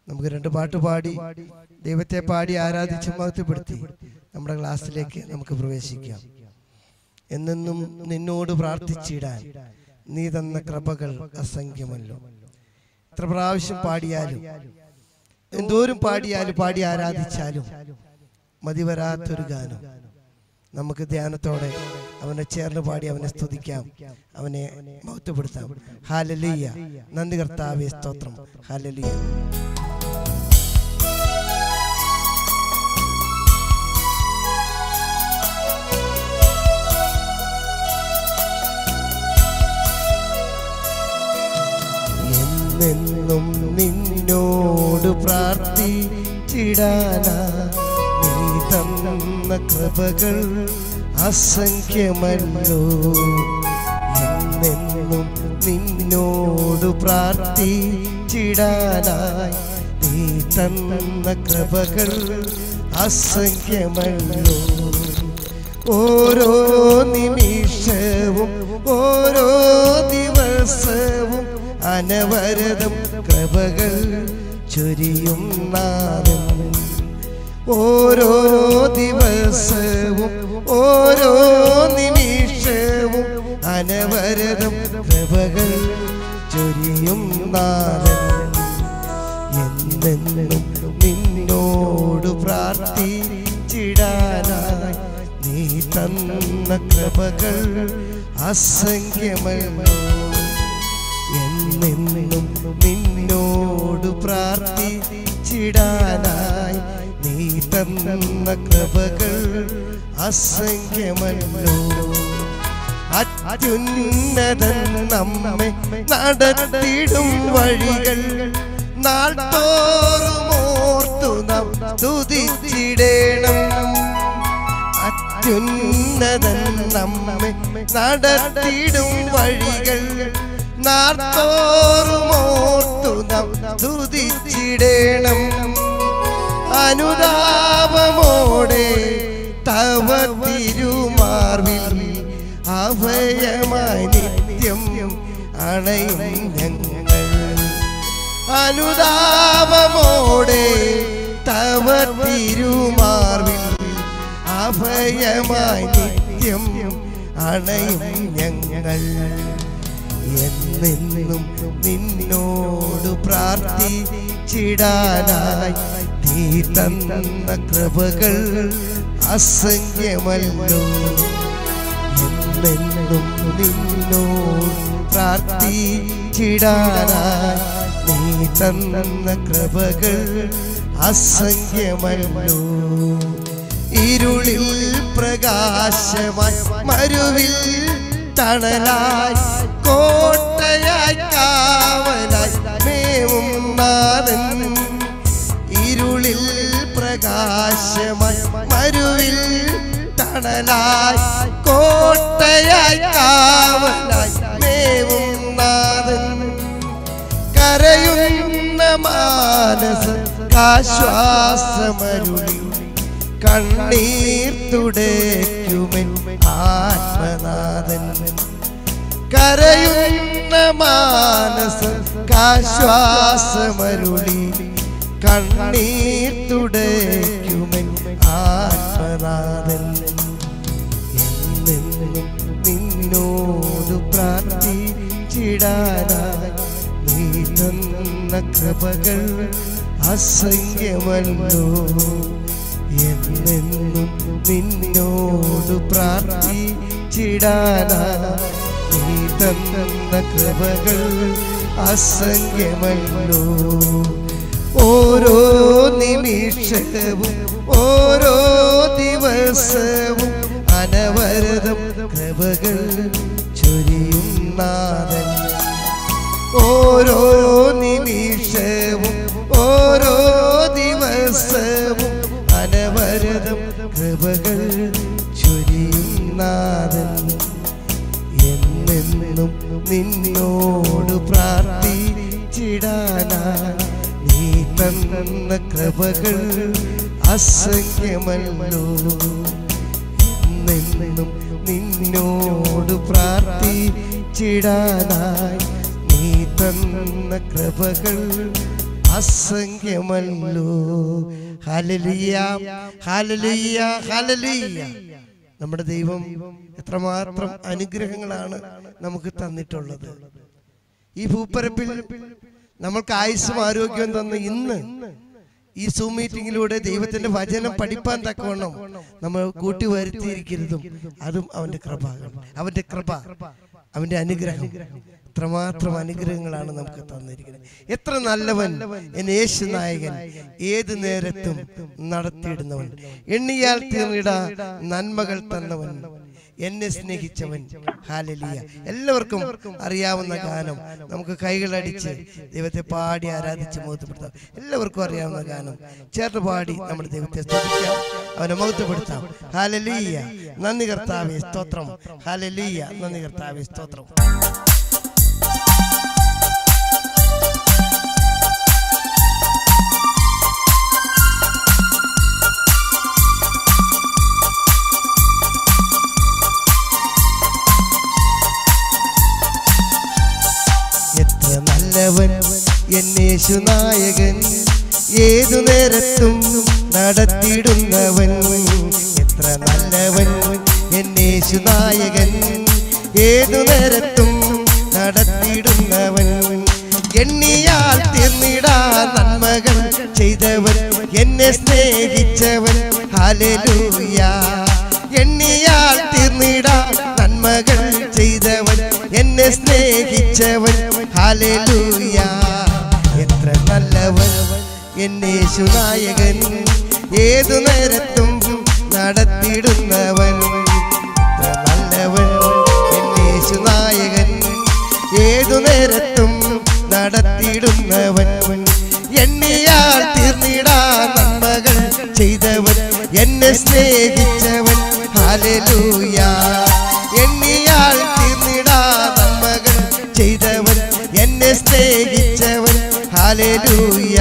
നമുക്ക് രണ്ട് പാട്ട് പാടി ദൈവത്തെ പാടി ആരാധിച്ച് മഹത്വപ്പെടുത്തി നമ്മുടെ ക്ലാസ്സിലേക്ക് നമുക്ക് പ്രവേശിക്കാം എന്നെന്നും നിന്നോട് പ്രാർത്ഥിച്ചിടാൻ നീ തന്ന കൃപകൾ അസംഖ്യമല്ലോ എത്ര പ്രാവശ്യം പാടിയാലും എന്തോരം പാടിയാലും പാടി ആരാധിച്ചാലും മതി വരാത്തൊരു ഗാനം നമുക്ക് ധ്യാനത്തോടെ അവനെ ചേർന്ന് പാടി അവനെ സ്തുതിക്കാം അവനെ മഹത്വപ്പെടുത്താം ഹാലലിയ നന്ദി കർത്താവേ സ്തോത്രം ഹാലലിയ എന്നെന്നും നിന്നോട് പ്രാർത്ഥിച്ചിടാനാ നീ തന്ന കൃപകൾ അസംഖ്യമല്ലോ എന്നെന്നും നിന്നോട് പ്രാർത്ഥിച്ചിടാനായി നീ തന്ന കൃപകൾ അസംഖ്യമല്ലോ ഓരോ നിമിഷവും ഓരോ ദിവസവും അനവരതം കൃപകൾ ചൊരിയും നാദം ഓരോ ദിവസവും ഓരോ നിമിഷവും അനവരതം കൃപകൾ ചൊരിയും നാദം എന്നെന്നും നിന്നോട് പ്രാർത്ഥിച്ചിടാനായി നീ തന്ന കൃപകൾ അസംഖ്യമല്ലോ എന്നെന്നും നിന്നോട് പ്രാർത്ഥിച്ചിടാനായി നീ തന്ന കൃപകൾ അസംഖ്യമല്ലോ അത്യുന്നതൻ നമ്മെ നടത്തിടും വഴികൾ നാൾത്തോറും ഓർത്തു നാം സ്തുതിച്ചിടേണം അത്യുന്നതൻ നമ്മെ നടത്തിടും വഴികൾ നാൾത്തോറും ഓർത്തു നാം സ്തുതിച്ചിടേണം അനുതാപമോടെ തവ തിരുമാർവിൽ അഭയമായി നിത്യം അണയും ഞങ്ങൾ അനുതാപമോടെ തവ തിരുമാർവിൽ അഭയമായി നിത്യം അണയും ഞങ്ങൾ എന്നെന്നും നിന്നോട് പ്രാർത്ഥിച്ചിടാനായി നീ തന്ന കൃപകൾ അസംഖ്യമല്ലോ എന്നെന്നും നിന്നോട് പ്രാർത്ഥിച്ചിടാനായി നീ തന്ന കൃപകൾ അസംഖ്യമല്ലോ ഇരുളിൽ പ്രകാശമായി മരുവിൽ തണലായി കോട്ടയായി കാവലായി മേവും നാഥൻ ഇരുളിൽ പ്രകാശമായി മരുവിൽ തണലായി കോട്ടയായി കാവലായി മേവും നാഥൻ കരയുന്ന മാനസ ആശ്വാസമരുളി കണ്ണീർ തുടയ്ക്കുമെൻ ആത്മനാഥൻ കരയുന്ന മാനസ കാശ്വാസമരുളി കണ്ണീർ തുടയ്ക്കുമെൻ ആത്മനാഥൻ എന്നെന്നും നിന്നോട് പ്രാർത്ഥിച്ചിടാനായി നീ തന്ന കൃപകൾ അസംഖ്യമല്ലോ എന്നെന്നും നിന്നോട് പ്രാർത്ഥിച്ചിടാനായി നീ തന്ന കൃപകൾ അസംഖ്യമല്ലോ ഓരോ നിമിഷവും ഓരോ ദിവസവും അനവരതം കൃപകൾ ചൊരിയും നാഥൻ ഓരോ നിമിഷവും ഓരോ ദിവസവും അനവരതം കൃപകൾ ചൊരിയും നാഥൻ എന്നെന്നും നിന്നോട് പ്രാർത്ഥിച്ചിടാനായി നീ തന്ന കൃപകൾ അസംഖ്യമല്ലോ എന്നെന്നും നിന്നോട് പ്രാർത്ഥിച്ചിടാനായി നീ തന്ന കൃപകൾ അസംഖ്യമല്ലോ ഹല്ലേലൂയ ഹല്ലേലൂയ ഹല്ലേലൂയ നമ്മുടെ ദൈവം എത്രമാത്രം അനുഗ്രഹങ്ങളാണ് നമുക്ക് തന്നിട്ടുള്ളത് ഈ ഭൂപ്പരപ്പിൽ നമ്മൾക്ക് ആയുസ്സും ആരോഗ്യവും തന്ന ഇന്ന് ഈ സൂം മീറ്റിംഗിലൂടെ ദൈവത്തിന്റെ വചനം പഠിപ്പാൻ തക്കവണ്ണം നമ്മൾ കൂട്ടി വരുത്തിയിരിക്കുന്നതും അതും അവന്റെ കൃപ അവന്റെ കൃപ അവന്റെ അനുഗ്രഹം എത്രമാത്രം അനുഗ്രഹങ്ങളാണ് നമുക്ക് തന്നിരിക്കുന്നത് എത്ര നല്ലവൻ എൻ യേശു നായകൻ ഏത് നേരത്തും നടത്തിയിടുന്നവൻ എണ്ണിയാൽ തീർന്നിട നന്മകൾ തന്നവൻ എന്നെ സ്നേഹിച്ചവൻ ഹാലലിയ എല്ലാവർക്കും അറിയാവുന്ന ഗാനം നമുക്ക് കൈകളടിച്ച് ദൈവത്തെ പാടി ആരാധിച്ച് മുഖത്തപ്പെടുത്താം എല്ലാവർക്കും അറിയാവുന്ന ഗാനം ചേർത്ത് പാടി നമ്മുടെ ദൈവത്തെ സ്തുതിക്കാം അവനെ മുഖത്തപ്പെടുത്താം ഹാലലീയ നന്ദി കർത്താവേ സ്തോത്രം ഹാലലീയ നന്ദി കർത്താവേ സ്തോത്രം എത്ര നല്ലവൻ എന്നേശു നായകൻ ഏതു നേരത്തും നടത്തിയിടുന്നവൻ എത്ര നല്ലവൻ എന്നേശു നായകൻ ഏതു നേരത്തും നടത്തിയിടുന്നവൻ എണ്ണിയാൽ തീർന്നിടാ നന്മകൾ ചെയ്തവൻ എന്നെ സ്നേഹിച്ചവൻ ഹാലലൂയ എണ്ണിയാൽ തീർന്നിടാ നന്മകൾ ചെയ്തവൻ എന്നെ സ്നേഹിച്ചവൻ ഹാലലൂയ എത്ര നല്ലവൻ എന്നേശു നായകൻ ഏതു നേരത്തും നടത്തിയിടുന്നവൻ എത്ര നല്ലവൻ എന്നേശു നായകൻ ഏതു നേരത്തും നടത്തിയിടുന്നവൻ എണ്ണിയാൽ തീർന്നിടാ നന്മകൾ ചെയ്തവൻ എന്നെ സ്നേഹിച്ചവൻ ഹാലലൂയ എണ്ണിയാൽ തീർന്നിടാ നന്മകൾ ചെയ്തവൻ എന്നെ സ്നേഹിച്ചവൻ ഹാലലൂയ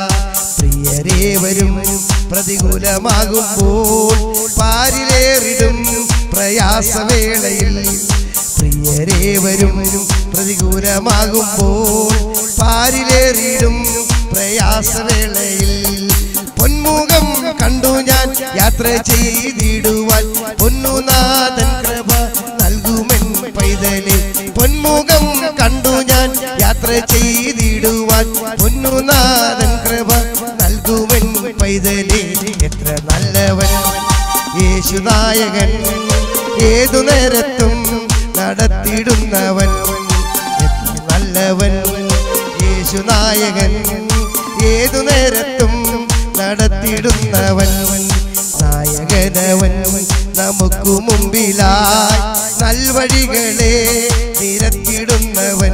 പ്രിയരേവരും പ്രതികൂലമാകുമ്പോൾ പാരിലേറിടും പ്രയാസവേളയിൽ പ്രിയരേവരും പ്രതികൂലമാകുമ്പോൾ പാരിലേറിടും പ്രയാസവേളയിൽ പൊന്മുഖം കണ്ടു ഞാൻ യാത്ര ചെയ്തിടുവാൻ പൊന്നുനാഥൻ കൃപ നൽകുമെൻ പൈതലെ പൊന്മുഖം കണ്ടു ഞാൻ യാത്ര ചെയ്തിടുവാൻ പൊന്നുനാഥൻ കൃപ നൽകുമെൻ പൈതലെ എത്ര നല്ലവൻ യേശുനായകൻ ഏതു നേരത്തും നടത്തിയിടുന്നവൻ എത്ര നല്ലവൻ യേശുനായകൻ ഏതു നേരത്തും നടത്തിയിടുന്നവൻ നായകനവൻ നമുക്കു മുമ്പിലായി നൽവഴികളെ നിരത്തിയിടുന്നവൻ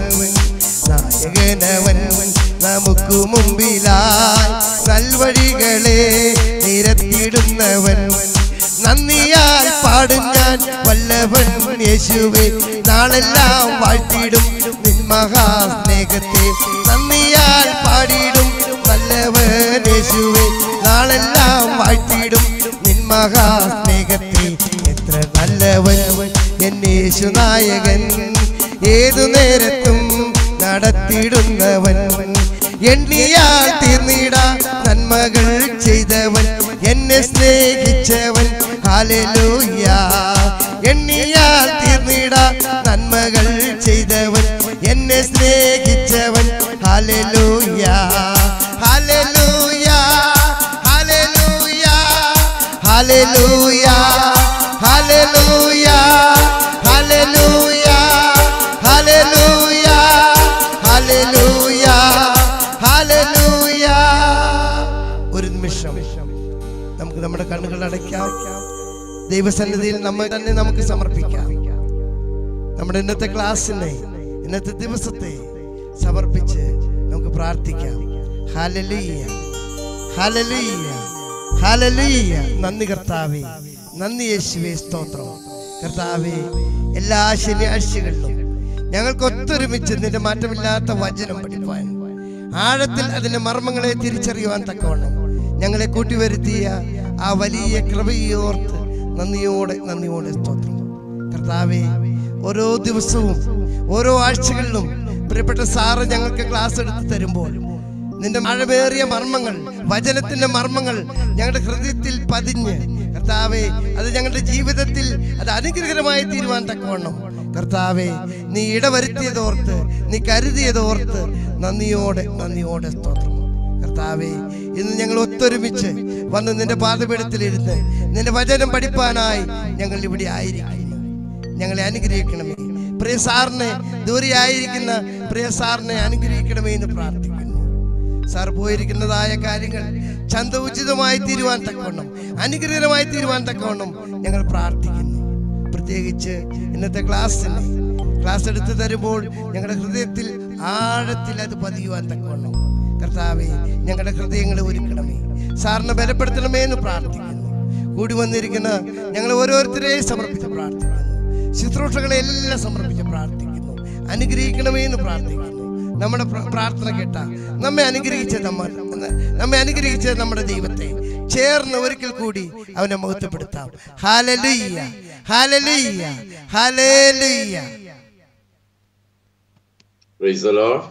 നായകനവൻ നമുക്കു മുമ്പിലായി നൽവഴികളെ നിരത്തിയിടുന്നവൻ നന്ദിയാൽ പാടും ഞാൻ വല്ലഭൻ യേശുവേ നാളെല്ലാം വാഴ്ത്തിയിടും നിൻ മഹാസ്നേഹത്തെ നന്ദിയാൽ പാടിയിടും വല്ലഭൻ യേശുവേ നാളെല്ലാം വാഴ്ത്തിയിടും നിൻ മഹാസ്നേഹത്തെ എത്ര നല്ലവൻ എന്നേശു നായകൻ ഏതു നേരത്തും നടത്തിയിടുന്നവൻ എണ്ണിയാൽ തീർന്നിടാ നന്മകൾ ചെയ്തവൻ എന്നെ സ്നേഹിച്ചവൻ ഹാലലൂയ എണ്ണിയാൽ തീർന്നിടാ നന്മകൾ ചെയ്തവൻ എന്നെ സ്നേഹിച്ചവൻ ഹാലലൂയ ഹാലലൂയ ഹാലലൂയ ഹാലലൂയ ഹാലലൂയ ഹാലലൂയ ഹാലലൂയ ഹാലലൂയ ഹാലലൂയ ഒരു നിമിഷം നമുക്ക് നമ്മുടെ കണ്ണുകൾ അടയ്ക്കാം ദൈവസന്നിധിയിൽ നമ്മൾ തന്നെ നമുക്ക് സമർപ്പിക്കാം നമ്മുടെ ഇന്നത്തെ ക്ലാസ്സിനെ ഇന്നത്തെ ദിവസത്തെ സമർപ്പിച്ച് നമുക്ക് പ്രാർത്ഥിക്കാം ഹല്ലേലൂയ ഹല്ലേലൂയ ഹല്ലേലൂയ നന്ദി കർത്താവേ നന്ദി യേശുവേ സ്തോത്രം കർത്താവേ എല്ലാ ശനിയാഴ്ചകളിലും ഞങ്ങൾക്ക് ഒത്തൊരുമിച്ച് നിന്റെ മാറ്റമില്ലാത്ത വചനം പഠിപ്പാൻ ആഴത്തിൽ അതിന്റെ മർമ്മങ്ങളെ തിരിച്ചറിയുവാൻ തക്കവണ്ണം ഞങ്ങളെ കൂട്ടിവരുത്തിയ ആ വലിയ കൃപയോർത്ത് നന്ദിയോടെ നന്ദിയോടെ സ്തോത്രം കർത്താവേ ഓരോ ദിവസവും ഓരോ ആഴ്ചകളിലും പ്രിയപ്പെട്ട സാറ് ഞങ്ങൾക്ക് ക്ലാസ് എടുത്ത് തരുമ്പോൾ നിന്റെ മഴവേറിയ മർമ്മങ്ങൾ വചനത്തിന്റെ മർമ്മങ്ങൾ ഞങ്ങളുടെ ഹൃദയത്തിൽ പതിഞ്ഞ് കർത്താവെ അത് ഞങ്ങളുടെ ജീവിതത്തിൽ അത് അനുഗ്രഹമായി തീരുവാൻ തക്കവണ്ണം കർത്താവെ നീ ഇടവരുത്തിയതോർത്ത് നീ കരുതിയതോർത്ത് നന്ദിയോടെ നന്ദിയോടെ സ്തോത്രം കർത്താവെ ഇന്ന് ഞങ്ങൾ ഒത്തൊരുമിച്ച് വന്ന് നിന്റെ പാദപീഠത്തിലിരുന്ന് നിന്റെ വചനം പഠിപ്പാനായി ഞങ്ങൾ ഇവിടെ ആയിരിക്കുന്നു ഞങ്ങളെ അനുഗ്രഹിക്കണമേ പ്രിയ സാറിനെ ദൂരെയായിരിക്കുന്ന പ്രിയ സാറിനെ അനുഗ്രഹിക്കണമേ എന്ന് പ്രാർത്ഥിക്കുന്നു സാർ പോയിരിക്കുന്നതായ കാര്യങ്ങൾ ചന്തോചിതമായി തീരുവാൻ തക്കവണ്ണം അനുഗ്രഹമായി തീരുവാൻ തക്കവണ്ണം ഞങ്ങൾ പ്രാർത്ഥിക്കുന്നു പ്രത്യേകിച്ച് ഇന്നത്തെ ക്ലാസ്സിന് ക്ലാസ് എടുത്തു തരുമ്പോൾ ഞങ്ങളുടെ ഹൃദയത്തിൽ ആഴത്തിൽ അത് പതിയുവാൻ തക്കവണ്ണം കർത്താവെ ഞങ്ങളുടെ ഹൃദയങ്ങളെ ഒരുക്കണമേ സാറിനെ ബലപ്പെടുത്തണമേ എന്ന് പ്രാർത്ഥിക്കുന്നു കൂടി വന്നിരിക്കുന്ന ഞങ്ങൾ ഓരോരുത്തരെയും സമർപ്പിച്ച് പ്രാർത്ഥിക്കുന്നു ശുശ്രൂഷകളെ എല്ലാം സമർപ്പിച്ച് പ്രാർത്ഥിക്കുന്നു അനുഗ്രഹിക്കണമേ എന്ന് പ്രാർത്ഥിക്കുന്നു നമ്മുടെ പ്ര- പ്രാർത്ഥന കേട്ട നമ്മെ അനുഗ്രഹിച്ച നമ്മ നമ്മെ അനുഗ്രഹിച്ച നമ്മുടെ ദൈവത്തെ ചേർന്ന് ഒരിക്കൽ കൂടി അവനെ മഹത്വപ്പെടുത്താം ഹാലലുയ്യ ഹാലലുയ്യ ഹാലേലുയ്യ Praise the Lord.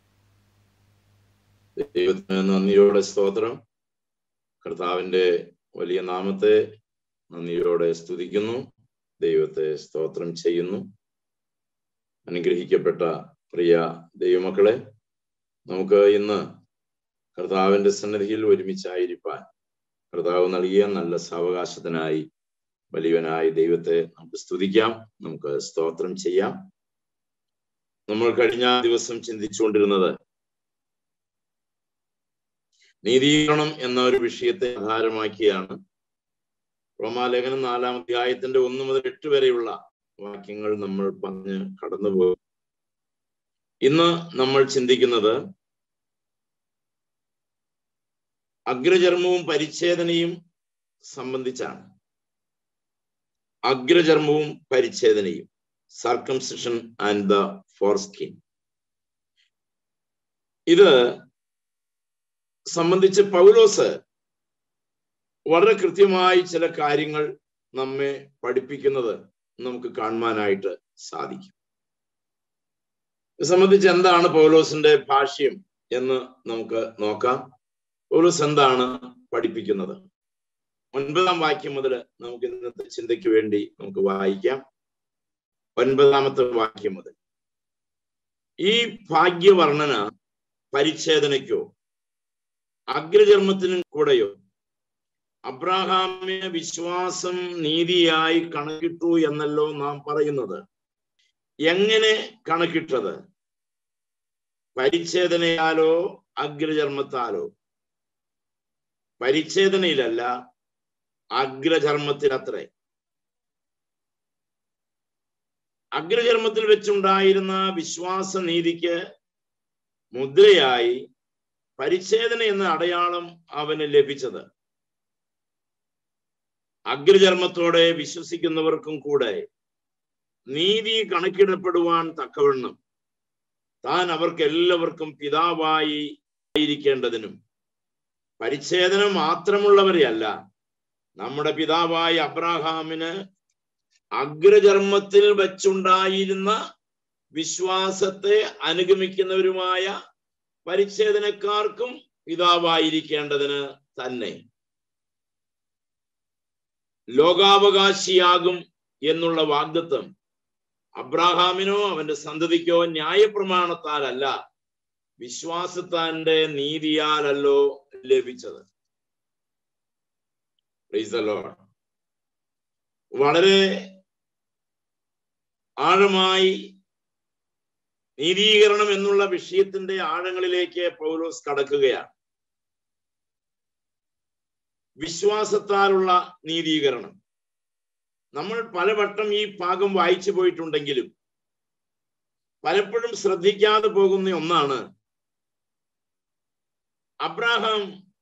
ദൈവത്തിന് നന്ദിയോടെ സ്തോത്രം കർത്താവിന്റെ വലിയ നാമത്തെ നന്ദിയോടെ സ്തുതിക്കുന്നു ദൈവത്തെ സ്തോത്രം ചെയ്യുന്നു അനുഗ്രഹിക്കപ്പെട്ട പ്രിയ ദൈവമക്കളെ നമുക്ക് ഇന്ന് കർത്താവിന്റെ സന്നിധിയിൽ ഒരുമിച്ചായിരിക്കാൻ കർത്താവ് നൽകിയ നല്ല സാവകാശത്തിനായി വലിയവനായ ദൈവത്തെ നമുക്ക് സ്തുതിക്കാം നമുക്ക് സ്തോത്രം ചെയ്യാം നമ്മൾ കഴിഞ്ഞ ദിവസം ചിന്തിച്ചുകൊണ്ടിരുന്നത് നീതീകരണം എന്ന ഒരു വിഷയത്തെ ആധാരമാക്കിയാണ് റോമാലേഖനം നാലാം അധ്യായത്തിന്റെ ഒന്ന് മുതൽ എട്ട് വരെയുള്ള വാക്യങ്ങൾ നമ്മൾ പറഞ്ഞ് കടന്നുപോകും ഇന്ന് നമ്മൾ ചിന്തിക്കുന്നത് അഗ്രചർമ്മവും പരിച്ഛേദനയും സംബന്ധിച്ചാണ് അഗ്രചർമ്മവും പരിച്ഛേദനയും സർക്കംസിഷൻ ആൻഡ് ദ ഫോർസ്കിൻ ഇത് സംബന്ധിച്ച് പൗലോസ് വളരെ കൃത്യമായി ചില കാര്യങ്ങൾ നമ്മെ പഠിപ്പിക്കുന്നത് നമുക്ക് കാണുവാനായിട്ട് സാധിക്കും ഇത് സംബന്ധിച്ച് എന്താണ് പൗലോസിന്റെ ഭാഷ്യം എന്ന് നമുക്ക് നോക്കാം പൗലോസ് എന്താണ് പഠിപ്പിക്കുന്നത് ഒൻപതാം വാക്യം മുതൽ നമുക്ക് ഇന്നത്തെ ചിന്തയ്ക്ക് വേണ്ടി നമുക്ക് വായിക്കാം ഒൻപതാമത്തെ വാക്യം മുതൽ ഈ ഭാഗ്യവർണ്ണന പരിച്ഛേദനയ്ക്കോ അഗ്രചർമ്മത്തിനും കൂടെയോ അബ്രാഹാമിന് വിശ്വാസം നീതിയായി കണക്കിട്ടു എന്നല്ലോ നാം പറയുന്നത് എങ്ങനെ കണക്കിട്ടത് പരിച്ഛേദനയാലോ അഗ്രചർമ്മത്താലോ പരിച്ഛേദനയിലല്ല അഗ്രചർമ്മത്തിലത്രേ അഗ്രചർമ്മത്തിൽ വെച്ചുണ്ടായിരുന്ന വിശ്വാസ നീതിക്ക് മുദ്രയായി പരിച്ഛേദന എന്ന അടയാളം അവന് ലഭിച്ചത് അഗ്രചർമ്മത്തോടെ വിശ്വസിക്കുന്നവർക്കും കൂടെ നീതി കണക്കിടപ്പെടുവാൻ തക്കവണ്ണം താൻ അവർക്ക് എല്ലാവർക്കും പിതാവായി ആയിരിക്കേണ്ടതിനും പരിച്ഛേദന മാത്രമുള്ളവരെയല്ല നമ്മുടെ പിതാവായ അബ്രാഹാമിന് അഗ്രചർമ്മത്തിൽ വെച്ചുണ്ടായിരുന്ന വിശ്വാസത്തെ അനുഗമിക്കുന്നവരുമായ പരിച്ഛേദനക്കാർക്കും പിതാവായിരിക്കേണ്ടതിന് തന്നെ ലോകാവകാശിയാകും എന്നുള്ള വാഗ്ദത്വം അബ്രാഹാമിനോ അവന്റെ സന്തതിക്കോ ന്യായപ്രമാണത്താലല്ല വിശ്വാസത്താന്റെ നീതിയാലല്ലോ ലഭിച്ചത് Praise the Lord. വളരെ ആഴമായി നീതീകരണം എന്നുള്ള വിഷയത്തിന്റെ ആഴങ്ങളിലേക്ക് പൗലോസ് കടക്കുകയാണ് വിശ്വാസത്താലുള്ള നീതീകരണം നമ്മൾ പലവട്ടം ഈ ഭാഗം വായിച്ചു പോയിട്ടുണ്ടെങ്കിലും പലപ്പോഴും ശ്രദ്ധിക്കാതെ പോകുന്ന ഒന്നാണ് അബ്രാഹാം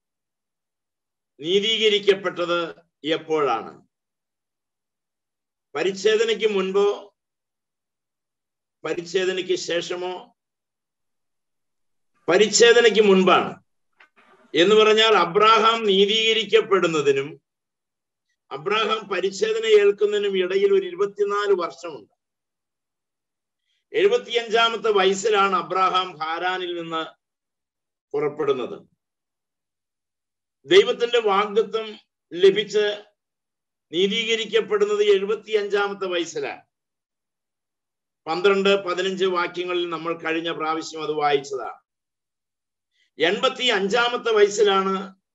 നീതീകരിക്കപ്പെട്ടത് എപ്പോഴാണ് പരിച്ഛേദനയ്ക്ക് മുൻപോ പരിച്ഛേദനയ്ക്ക് ശേഷമോ പരിച്ഛേദനയ്ക്ക് മുൻപാണ് എന്ന് പറഞ്ഞാൽ അബ്രാഹാം നീതീകരിക്കപ്പെടുന്നതിനും അബ്രാഹാം പരിച്ഛേദന ഏൽക്കുന്നതിനും ഇടയിൽ ഒരു ഇരുപത്തിനാല് വർഷമുണ്ട് എഴുപത്തിയഞ്ചാമത്തെ വയസ്സിലാണ് അബ്രാഹാം ഹാരാനിൽ നിന്ന് പുറപ്പെടുന്നത് ദൈവത്തിന്റെ വാഗ്ദത്വം ലഭിച്ച് നീതീകരിക്കപ്പെടുന്നത് എഴുപത്തി അഞ്ചാമത്തെ വയസ്സിലാണ് പന്ത്രണ്ട് പതിനഞ്ച് വാക്യങ്ങളിൽ നമ്മൾ കഴിഞ്ഞ പ്രാവശ്യം അത് വായിച്ചതാണ് എൺപത്തി അഞ്ചാമത്തെ വയസ്സിലാണ്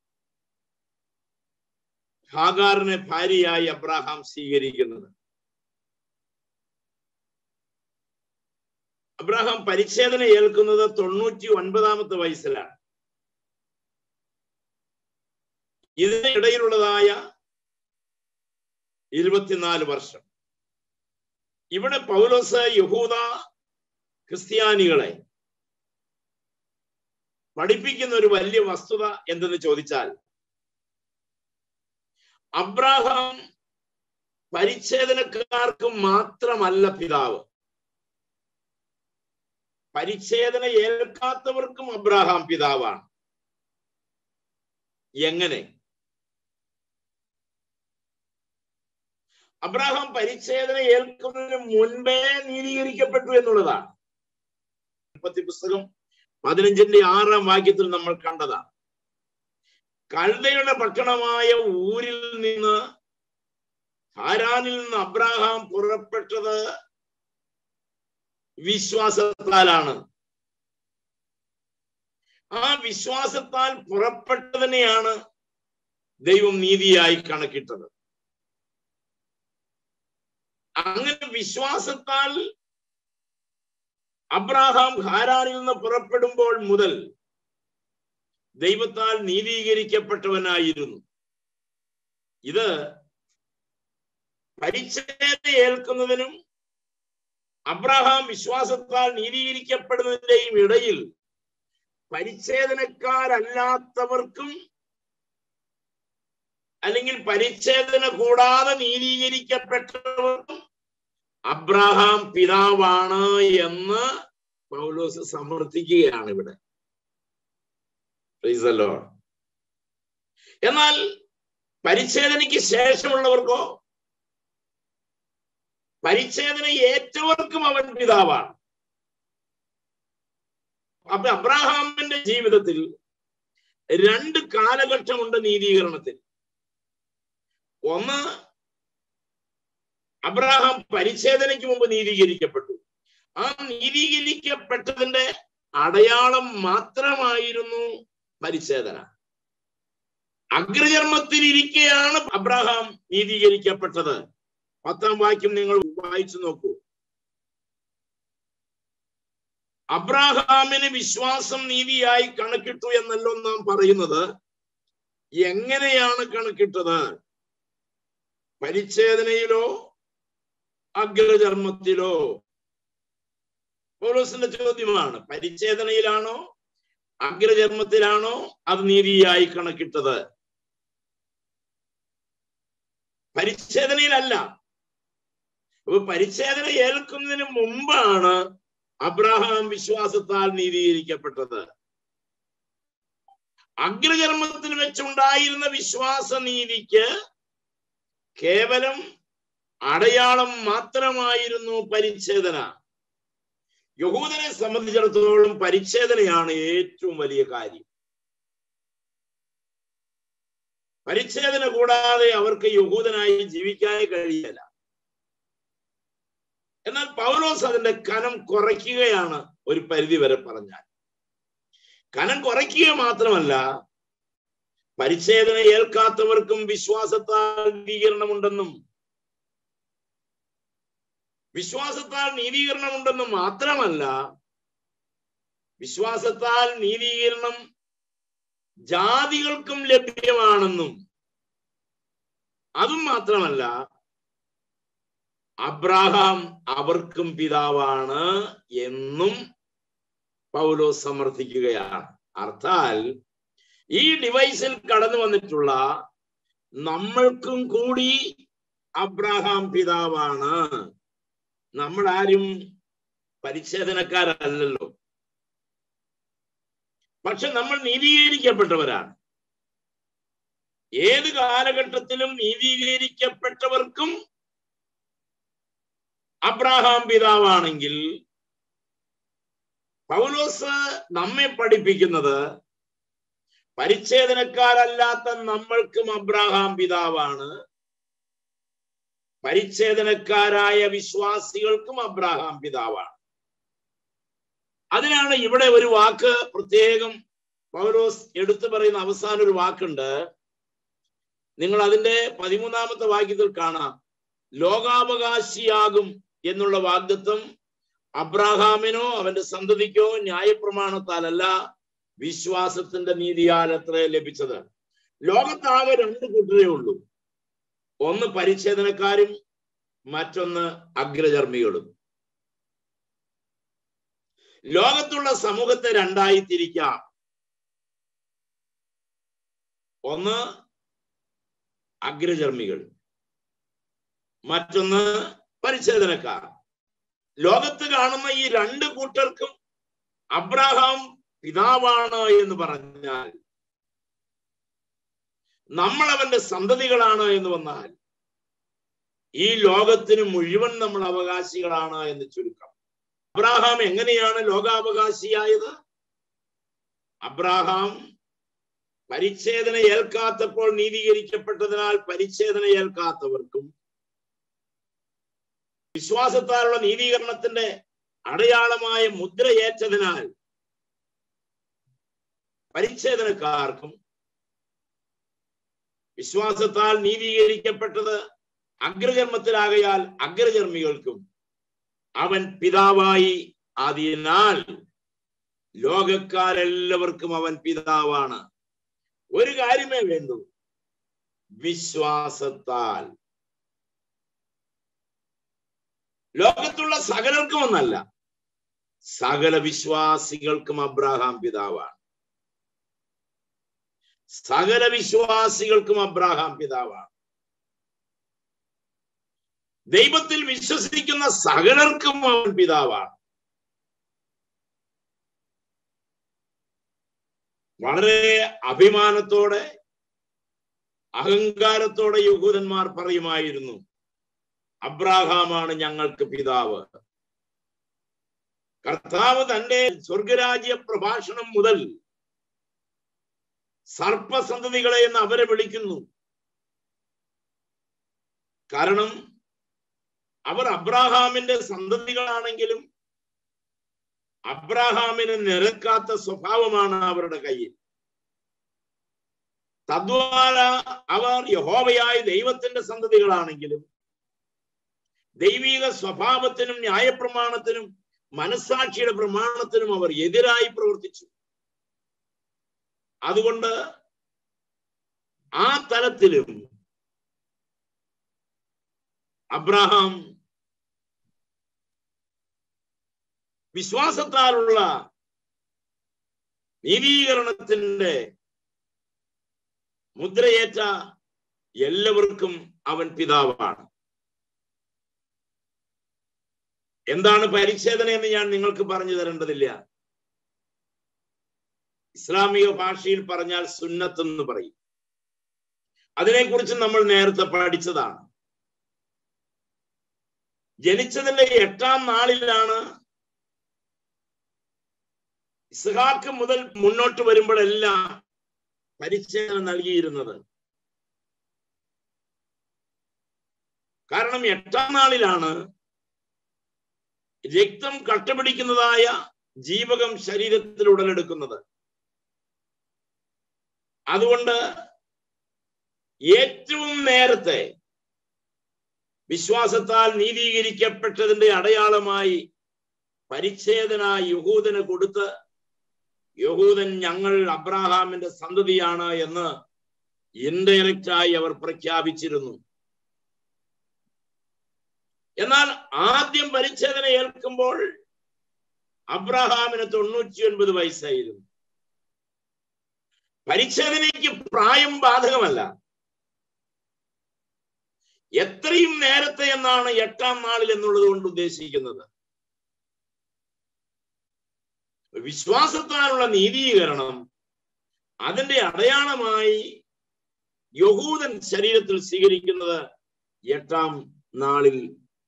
ഹാഗാറിനെ ഭാര്യയായി അബ്രാഹാം സ്വീകരിക്കുന്നത് അബ്രാഹാം പരിച്ഛേദന ഏൽക്കുന്നത് തൊണ്ണൂറ്റി ഒൻപതാമത്തെ വയസ്സിലാണ് ഇതിനിടയിലുള്ളതായ ഇരുപത്തിനാല് വർഷം ഇവിടെ പൗലോസ് യഹൂദ ക്രിസ്ത്യാനികളെ പഠിപ്പിക്കുന്ന ഒരു വലിയ വസ്തുത എന്തെന്ന് ചോദിച്ചാൽ അബ്രാഹാം പരിച്ഛേദനക്കാർക്ക് മാത്രമല്ല പിതാവ് പരിച്ഛേദന ഏൽക്കാത്തവർക്കും അബ്രാഹാം പിതാവാണ് എങ്ങനെ അബ്രാഹാം പരിച്ഛേദന ഏൽക്കുന്നതിന് മുൻപേ നീതീകരിക്കപ്പെട്ടു എന്നുള്ളതാണ് ഉൽപ്പത്തി പുസ്തകം പതിനഞ്ചിന്റെ ആറാം വാക്യത്തിൽ നമ്മൾ കണ്ടതാണ് കഴുതയുടെ പട്ടണമായ ഊരിൽ നിന്ന് ഹാരാനിൽ നിന്ന് അബ്രാഹാം പുറപ്പെട്ടത് വിശ്വാസത്താലാണ് ആ വിശ്വാസത്താൽ പുറപ്പെട്ടതിനെയാണ് ദൈവം നീതിയായി കണക്കിട്ടത് അങ്ങനെ വിശ്വാസത്താൽ അബ്രാഹാം ഹാരാനിൽ നിന്ന് പുറപ്പെടുമ്പോൾ മുതൽ ദൈവത്താൽ നീതീകരിക്കപ്പെട്ടവനായിരുന്നു ഇത് പരിച്ഛേദ ഏൽക്കുന്നതിനും അബ്രഹാം വിശ്വാസത്താൽ നീതീകരിക്കപ്പെടുന്നതിന്റെയും ഇടയിൽ പരിച്ഛേദനക്കാരല്ലാത്തവർക്കും അല്ലെങ്കിൽ പരിച്ഛേദന കൂടാതെ നീതീകരിക്കപ്പെട്ടവർക്കും അബ്രഹാം പിതാവാണ് എന്ന് പൗലോസ് സമർത്ഥിക്കുകയാണ് ഇവിടെ Praise the Lord. എന്നാൽ പരിച്ഛേദനയ്ക്ക് ശേഷമുള്ളവർക്കോ പരിച്ഛേദന ഏറ്റവർക്കും അവൻ പിതാവാണ് അപ്പൊ അബ്രാഹാമിന്റെ ജീവിതത്തിൽ രണ്ട് കാലഘട്ടമുണ്ട് നീതീകരണത്തിൽ ഒന്ന് അബ്രാഹാം പരിച്ഛേദനയ്ക്ക് മുമ്പ് നീതീകരിക്കപ്പെട്ടു ആ നീതീകരിക്കപ്പെട്ടതിന്റെ അടയാളം മാത്രമായിരുന്നു പരിച്ഛേദന അഗ്രചർമ്മത്തിൽ ഇരിക്കെയാണ് അബ്രഹാം നീതീകരിക്കപ്പെട്ടത് പത്താം വാക്യം നിങ്ങൾ വായിച്ചു നോക്കൂ അബ്രാഹാമിന് വിശ്വാസം നീതിയായി കണക്കിട്ടു എന്നല്ലോ നാം പറയുന്നത് എങ്ങനെയാണ് കണക്കിട്ടത് പരിച്ഛേദനയിലോ അഗ്രചർമ്മത്തിലോ പൗലോസിന്റെ ചോദ്യമാണ് പരിച്ഛേദനയിലാണോ അഗ്രചർമ്മത്തിലാണോ അത് നീതിയായി കണക്കിട്ടത് പരിച്ഛേദനയിലല്ല അപ്പൊ പരിച്ഛേദന ഏൽക്കുന്നതിന് മുമ്പാണ് അബ്രഹാം വിശ്വാസത്താൽ നീതീകരിക്കപ്പെട്ടത് അഗ്രചർമ്മത്തിൽ വെച്ചുണ്ടായിരുന്ന വിശ്വാസ നീതിക്ക് കേവലം അടയാളം മാത്രമായിരുന്നു പരിച്ഛേദന യഹൂദനെ സംബന്ധിച്ചിടത്തോളം പരിച്ഛേദനയാണ് ഏറ്റവും വലിയ കാര്യം പരിച്ഛേദന കൂടാതെ അവർക്ക് യഹൂദനായി ജീവിക്കാൻ കഴിയില്ല എന്നാൽ പൗലോസ് അതിന്റെ കനം കുറയ്ക്കുകയാണ് ഒരു പരിധി വരെ പറഞ്ഞാൽ കനം കുറയ്ക്കുക മാത്രമല്ല പരിച്ഛേദന ഏൽക്കാത്തവർക്കും വിശ്വാസത്താൽ നീതീകരണമുണ്ടെന്നും വിശ്വാസത്താൽ നീതീകരണമുണ്ടെന്നും മാത്രമല്ല വിശ്വാസത്താൽ നീതീകരണം ജാതികൾക്കും ലഭ്യമാണെന്നും അതും മാത്രമല്ല അബ്രാഹാം അവർക്കും പിതാവാണ് എന്നും പൗലോ സമർത്ഥിക്കുകയാണ് അർത്ഥാൽ ഈ ഡിവൈസിൽ കടന്നു വന്നിട്ടുള്ള നമ്മൾക്കും കൂടി അബ്രാഹാം പിതാവാണ് നമ്മൾ ആരും പരിച്ഛേദനക്കാരല്ലല്ലോ പക്ഷെ നമ്മൾ നീതീകരിക്കപ്പെട്ടവരാണ് ഏത് കാലഘട്ടത്തിലും നീതീകരിക്കപ്പെട്ടവർക്കും അബ്രാഹാം പിതാവാണെങ്കിൽ പൗലോസ് നമ്മെ പഠിപ്പിക്കുന്നത് പരിച്ഛേദനക്കാരല്ലാത്ത നമ്മൾക്കും അബ്രാഹാം പിതാവാണ് പരിച്ഛേദനക്കാരായ വിശ്വാസികൾക്കും അബ്രാഹാം പിതാവാണ് അതിനാണ് ഇവിടെ ഒരു വാക്ക് പ്രത്യേകം പൗലോസ് എടുത്തു പറയുന്ന അവസാന ഒരു വാക്കുണ്ട് നിങ്ങൾ അതിന്റെ പതിമൂന്നാമത്തെ വാക്യത്തിൽ കാണാം ലോകാവകാശിയാകും എന്നുള്ള വാഗ്ദത്വം അബ്രാഹാമിനോ അവന്റെ സന്തതിക്കോ ന്യായപ്രമാണത്താലല്ല വിശ്വാസത്തിന്റെ നീതിയാൽ അത്ര ലഭിച്ചത് ലോകത്താകെ രണ്ട് കൂട്ടരേ ഉള്ളൂ ഒന്ന് പരിച്ഛേദനക്കാരും മറ്റൊന്ന് അഗ്രചർമ്മികളും ലോകത്തുള്ള സമൂഹത്തെ രണ്ടായി തിരിക്കാം ഒന്ന് അഗ്രചർമ്മികൾ മറ്റൊന്ന് പരിച്ഛേദനക്കാർ ലോകത്ത് കാണുന്ന ഈ രണ്ട് കൂട്ടർക്കും അബ്രാഹാം പിതാവാണ് എന്ന് പറഞ്ഞാൽ നമ്മൾ അവന്റെ സന്തതികളാണ് എന്ന് വന്നാൽ ഈ ലോകത്തിന് മുഴുവൻ നമ്മൾ അവകാശികളാണ് എന്ന് ചുരുക്കം അബ്രാഹാം എങ്ങനെയാണ് ലോകാവകാശിയായത് അബ്രാഹാം പരിച്ഛേദന ഏൽക്കാത്തപ്പോൾ നീതീകരിക്കപ്പെട്ടതിനാൽ പരിച്ഛേദന ഏൽക്കാത്തവർക്കും വിശ്വാസത്താലുള്ള നീതീകരണത്തിന്റെ അടയാളമായ മുദ്രയേറ്റതിനാൽ പരിച്ഛേദനക്കാർക്കും വിശ്വാസത്താൽ നീതീകരിക്കപ്പെട്ടത് അഗ്രചർമ്മത്തിലാകയാൽ അഗ്രചർമ്മികൾക്കും അവൻ പിതാവായി അതിനാൽ ലോകക്കാരെല്ലാവർക്കും അവൻ പിതാവാണ് ഒരു കാര്യമേ വേണ്ടൂ വിശ്വാസത്താൽ ലോകത്തുള്ള സകലർക്കും ഒന്നല്ല സകല വിശ്വാസികൾക്കും അബ്രാഹാം പിതാവാണ് സകല വിശ്വാസികൾക്കും അബ്രാഹാം പിതാവാണ് ദൈവത്തിൽ വിശ്വസിക്കുന്ന സകലർക്കും അവൻ പിതാവാണ് വളരെ അഭിമാനത്തോടെ അഹങ്കാരത്തോടെ യഹൂദന്മാർ പറയുമായിരുന്നു അബ്രാഹാമാണ് ഞങ്ങൾക്ക് പിതാവ് കർത്താവ് തന്റെ സ്വർഗരാജ്യ പ്രഭാഷണം മുതൽ സർപ്പസന്തതികളെ എന്ന് അവരെ വിളിക്കുന്നു കാരണം അവർ അബ്രാഹാമിന്റെ സന്തതികളാണെങ്കിലും അബ്രാഹാമിന് നിരക്കാത്ത സ്വഭാവമാണ് അവരുടെ കയ്യിൽ തദ്വാര അവർ യഹോവയായ ദൈവത്തിന്റെ സന്തതികളാണെങ്കിലും ദൈവിക സ്വഭാവത്തിനും ന്യായപ്രമാണത്തിനും മനസ്സാക്ഷിയുടെ പ്രമാണത്തിനും അവർ എതിരായി പ്രവർത്തിച്ചു അതുകൊണ്ട് ആ തലത്തിലും അബ്രഹാം വിശ്വാസത്താലുള്ള നീതീകരണത്തിന്റെ മുദ്രയേറ്റ എല്ലാവർക്കും അവൻ പിതാവാണ് എന്താണ് പരിച്ഛേദന എന്ന് ഞാൻ നിങ്ങൾക്ക് പറഞ്ഞു തരേണ്ടതില്ല ഇസ്ലാമിക ഭാഷയിൽ പറഞ്ഞാൽ സുന്നത്ത് എന്ന് പറയും അതിനെക്കുറിച്ച് നമ്മൾ നേരത്തെ പഠിച്ചതാണ് ജനിച്ചതിന്റെ എട്ടാം നാളിലാണ് ഇസ്ഹാക്ക് മുതൽ മുന്നോട്ട് വരുമ്പോഴെല്ലാം പരിച്ഛേദന നൽകിയിരുന്നത് കാരണം എട്ടാം നാളിലാണ് രക്തം കട്ടപിടിക്കുന്നതായ ജീവകം ശരീരത്തിൽ ഉടലെടുക്കുന്നത് അതുകൊണ്ട് ഏറ്റവും നേരത്തെ വിശ്വാസത്താൽ നീതീകരിക്കപ്പെട്ടതിന്റെ അടയാളമായി പരിച്ഛേദന യഹൂദന് കൊടുത്ത് യഹൂദൻ ഞങ്ങൾ അബ്രാഹാമിന്റെ സന്തതിയാണ് എന്ന് ഇൻഡയറക്റ്റായി അവർ പ്രഖ്യാപിച്ചിരുന്നു എന്നാൽ ആദ്യം പരിച്ഛേദന ഏൽക്കുമ്പോൾ അബ്രഹാമിന് തൊണ്ണൂറ്റി ഒൻപത് വയസ്സായിരുന്നു പരിച്ഛേദനയ്ക്ക് പ്രായം ബാധകമല്ല എത്രയും നേരത്തെ എന്നാണ് എട്ടാം നാളിൽ എന്നുള്ളത് കൊണ്ട് ഉദ്ദേശിക്കുന്നത് വിശ്വാസത്താലുള്ള നീതീകരണം അതിന്റെ അടയാളമായി യഹൂദൻ ശരീരത്തിൽ സ്വീകരിക്കുന്നത് എട്ടാം നാളിൽ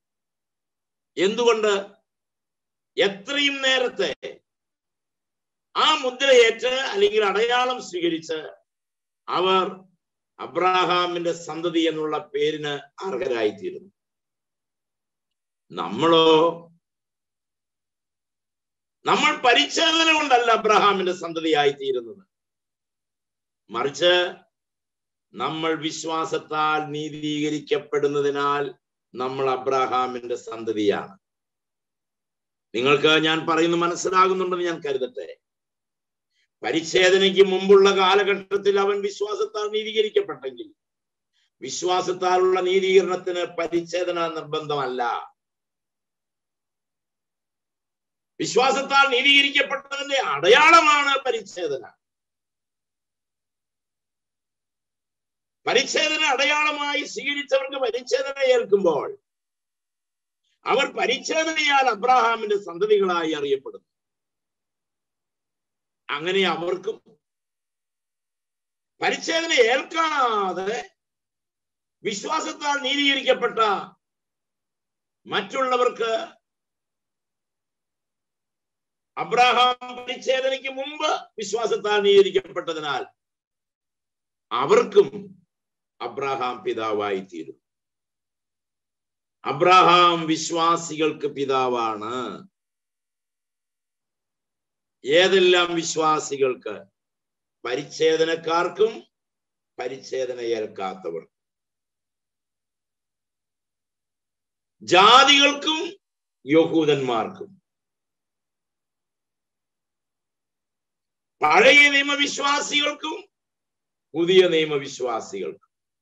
എന്തുകൊണ്ട് എത്രയും നേരത്തെ ആ മുദ്രയേറ്റ് അല്ലെങ്കിൽ അടയാളം സ്വീകരിച്ച് അവർ അബ്രാഹാമിന്റെ സന്തതി എന്നുള്ള പേരിന് അർഹരായിത്തീരുന്നു നമ്മളോ നമ്മൾ പരിച്ഛേദന കൊണ്ടല്ല അബ്രഹാമിന്റെ സന്തതിയായി തീരുന്നത് മറിച്ച് നമ്മൾ വിശ്വാസത്താൽ നീതീകരിക്കപ്പെടുന്നതിനാൽ നമ്മൾ അബ്രഹാമിന്റെ സന്തതിയാണ് നിങ്ങൾക്ക് ഞാൻ പറയുന്നത് മനസ്സിലാകുന്നുണ്ടെന്ന് ഞാൻ കരുതട്ടെ പരിച്ഛേദനയ്ക്ക് മുമ്പുള്ള കാലഘട്ടത്തിൽ അവൻ വിശ്വാസത്താൽ നീതീകരിക്കപ്പെട്ടെങ്കിൽ വിശ്വാസത്താലുള്ള നീതീകരണത്തിന് പരിച്ഛേദന നിർബന്ധമല്ല വിശ്വാസത്താൽ നീതീകരിക്കപ്പെട്ടതിന്റെ അടയാളമാണ് പരിച്ഛേദന പരിച്ഛേദന അടയാളമായി സ്വീകരിച്ചവർക്ക് പരിച്ഛേദന ഏൽക്കുമ്പോൾ അവർ പരിച്ഛേദനയാൽ അബ്രാഹാമിന്റെ സന്തതികളായി അറിയപ്പെടുന്നു അങ്ങനെ അവർക്കും പരിച്ഛേദന ഏൽക്കാതെ വിശ്വാസത്താൽ നീതീകരിക്കപ്പെട്ട മറ്റുള്ളവർക്ക് അബ്രാഹാം പരിച്ഛേദനയ്ക്ക് മുമ്പ് വിശ്വാസത്താൽ നീതീകരിക്കപ്പെട്ടതിനാൽ അവർക്കും അബ്രാഹാം പിതാവായി തീരും അബ്രാഹാം വിശ്വാസികൾക്ക് പിതാവാണ് ഏതെല്ലാം വിശ്വാസികൾക്ക് പരിച്ഛേദനക്കാർക്കും പരിച്ഛേദന ഏൽക്കാത്തവർ ജാതികൾക്കും യഹൂദന്മാർക്കും പഴയ നിയമവിശ്വാസികൾക്കും പുതിയ നിയമവിശ്വാസികൾക്കും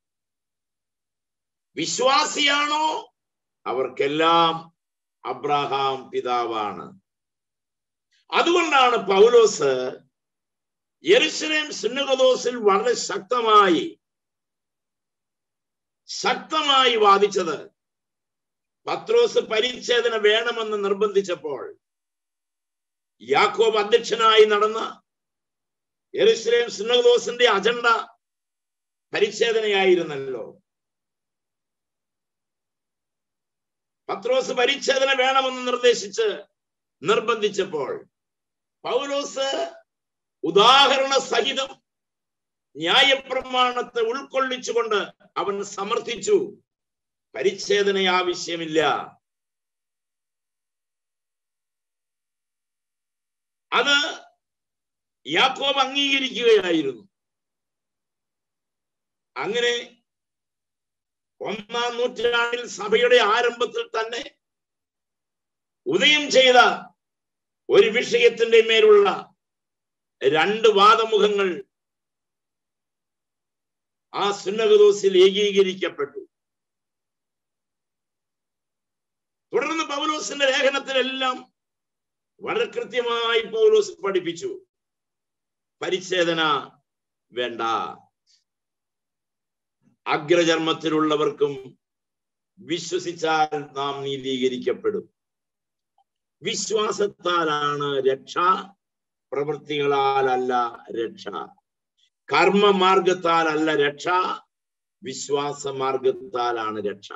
വിശ്വാസിയാണോ അവർക്കെല്ലാം അബ്രഹാം പിതാവാണ് അതുകൊണ്ടാണ് പൗലോസ് യെരുസലേം സുന്നകദോസിൽ വളരെ ശക്തമായി ശക്തമായി വാദിച്ചത് പത്രോസ് പരിച്ഛേദന വേണമെന്ന് നിർബന്ധിച്ചപ്പോൾ യാക്കോബ് അധ്യക്ഷനായി നടന്ന യെരുസലേം സുന്നകദോസിന്റെ അജണ്ട പരിച്ഛേദനയായിരുന്നല്ലോ പത്രോസ് പരിച്ഛേദന വേണമെന്ന് നിർദ്ദേശിച്ച് നിർബന്ധിച്ചപ്പോൾ പൗലോസ് ഉദാഹരണ സഹിതം ന്യായപ്രമാണത്തെ ഉൾക്കൊള്ളിച്ചുകൊണ്ട് അവൻ സമർത്ഥിച്ചു പരിച്ഛേദന ആവശ്യമില്ല അത് യാക്കോബ് അംഗീകരിക്കുകയായിരുന്നു അങ്ങനെ ഒന്നാം നൂറ്റാണ്ടിൽ സഭയുടെ ആരംഭത്തിൽ തന്നെ ഉദയം ചെയ്ത ഒരു വിഷയത്തിന്റെ മേലുള്ള രണ്ട് വാദമുഖങ്ങൾ ആ സുന്നകദോസിൽ ഏകീകരിക്കപ്പെട്ടു തുടർന്ന് പൗലോസിന്റെ ലേഖനത്തിലെല്ലാം വളരെ കൃത്യമായി പൗലോസ് പഠിപ്പിച്ചു പരിച്ഛേദന വേണ്ട അഗ്രചർമ്മത്തിലുള്ളവർക്കും വിശ്വസിച്ചാൽ നാം നീതീകരിക്കപ്പെടും വിശ്വാസത്താലാണ് രക്ഷ പ്രവൃത്തികളാലല്ല രക്ഷ കർമ്മമാർഗത്താലല്ല രക്ഷ വിശ്വാസ മാർഗത്താലാണ് രക്ഷ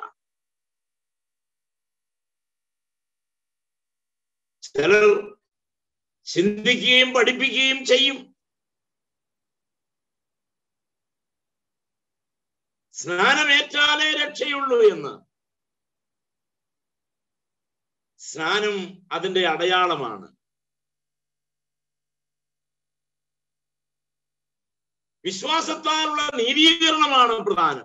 ചിലർ ചിന്തിക്കുകയും പഠിപ്പിക്കുകയും ചെയ്യും സ്നാനമേറ്റാലേ രക്ഷയുള്ളൂ എന്ന് സ്നാനം അതിന്റെ അടയാളമാണ് വിശ്വാസത്താലുള്ള നീതീകരണമാണ് പ്രധാനം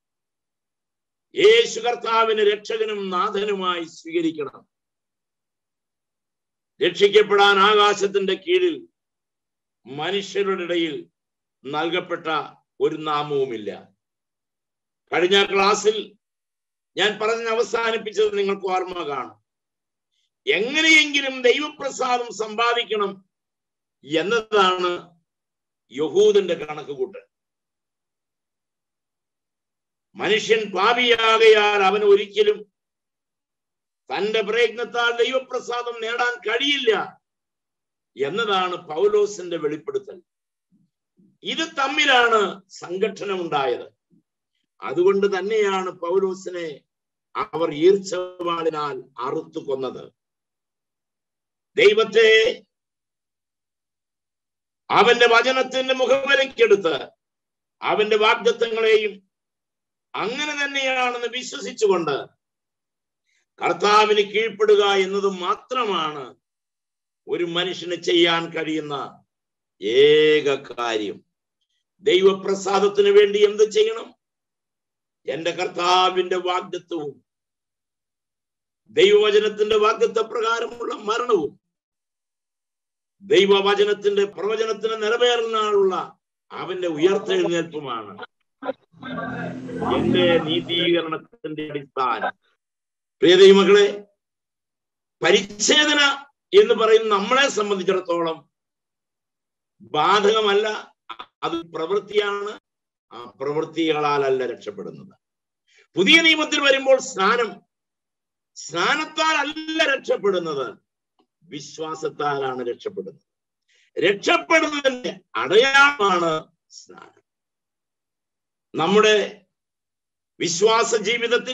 യേശു കർത്താവിന് രക്ഷകനും നാഥനുമായി സ്വീകരിക്കണം രക്ഷിക്കപ്പെടാൻ ആകാശത്തിന്റെ കീഴിൽ മനുഷ്യരുടെ ഇടയിൽ നൽകപ്പെട്ട ഒരു നാമവുമില്ല കഴിഞ്ഞ ക്ലാസ്സിൽ ഞാൻ പറഞ്ഞ് അവസാനിപ്പിച്ചത് നിങ്ങൾക്ക് ഓർമ്മ കാണും എങ്ങനെയെങ്കിലും ദൈവപ്രസാദം സമ്പാദിക്കണം എന്നതാണ് യഹൂദന്റെ കണക്കുകൂട്ടൽ മനുഷ്യൻ പാപിയാകയാൽ അവൻ ഒരിക്കലും തന്റെ പ്രയത്നത്താൽ ദൈവപ്രസാദം നേടാൻ കഴിയില്ല എന്നതാണ് പൗലോസിന്റെ വെളിപ്പെടുത്തൽ ഇത് തമ്മിലാണ് സംഘട്ടനം ഉണ്ടായത് അതുകൊണ്ട് തന്നെയാണ് പൗലോസിനെ അവർ അവന്റെ വചനത്തിന്റെ മുഖവരയ്ക്കെടുത്ത് അവന്റെ വാഗ്ദത്തങ്ങളെയും അങ്ങനെ തന്നെയാണെന്ന് വിശ്വസിച്ചുകൊണ്ട് കർത്താവിന് കീഴ്പ്പെടുക എന്നത് മാത്രമാണ് ഒരു മനുഷ്യന് ചെയ്യാൻ കഴിയുന്ന ഏക കാര്യം ദൈവപ്രസാദത്തിന് വേണ്ടി എന്ത് ചെയ്യണം എന്റെ കർത്താവിന്റെ വാഗ്ദത്വവും ദൈവവചനത്തിന്റെ വാഗ്ദത്ത പ്രകാരമുള്ള മരണവും ദൈവവചനത്തിന്റെ പ്രവചനത്തിന് നിറവേറുന്നാളുള്ള അവന്റെ ഉയർത്തെഴുന്നേൽപ്പുമാണ് എന്റെ നീതീകരണത്തിന്റെ അടിസ്ഥാനം പ്രിയ ദൈവമക്കളെ പരിച്ഛേദന എന്ന് പറയുന്ന നമ്മളെ സംബന്ധിച്ചിടത്തോളം ബാധകമല്ല അത് പ്രവൃത്തിയാണ് ആ പ്രവൃത്തികളാലല്ല രക്ഷപ്പെടുന്നത് പുതിയ നിയമത്തിൽ വരുമ്പോൾ സ്നാനം സ്നാനത്താൽ അല്ല രക്ഷപ്പെടുന്നത് വിശ്വാസത്താലാണ് രക്ഷപ്പെടുന്നത് രക്ഷപ്പെടുന്നതിന്റെ അടയാളമാണ് സ്നാനം നമ്മുടെ വിശ്വാസ ജീവിതത്തിൽ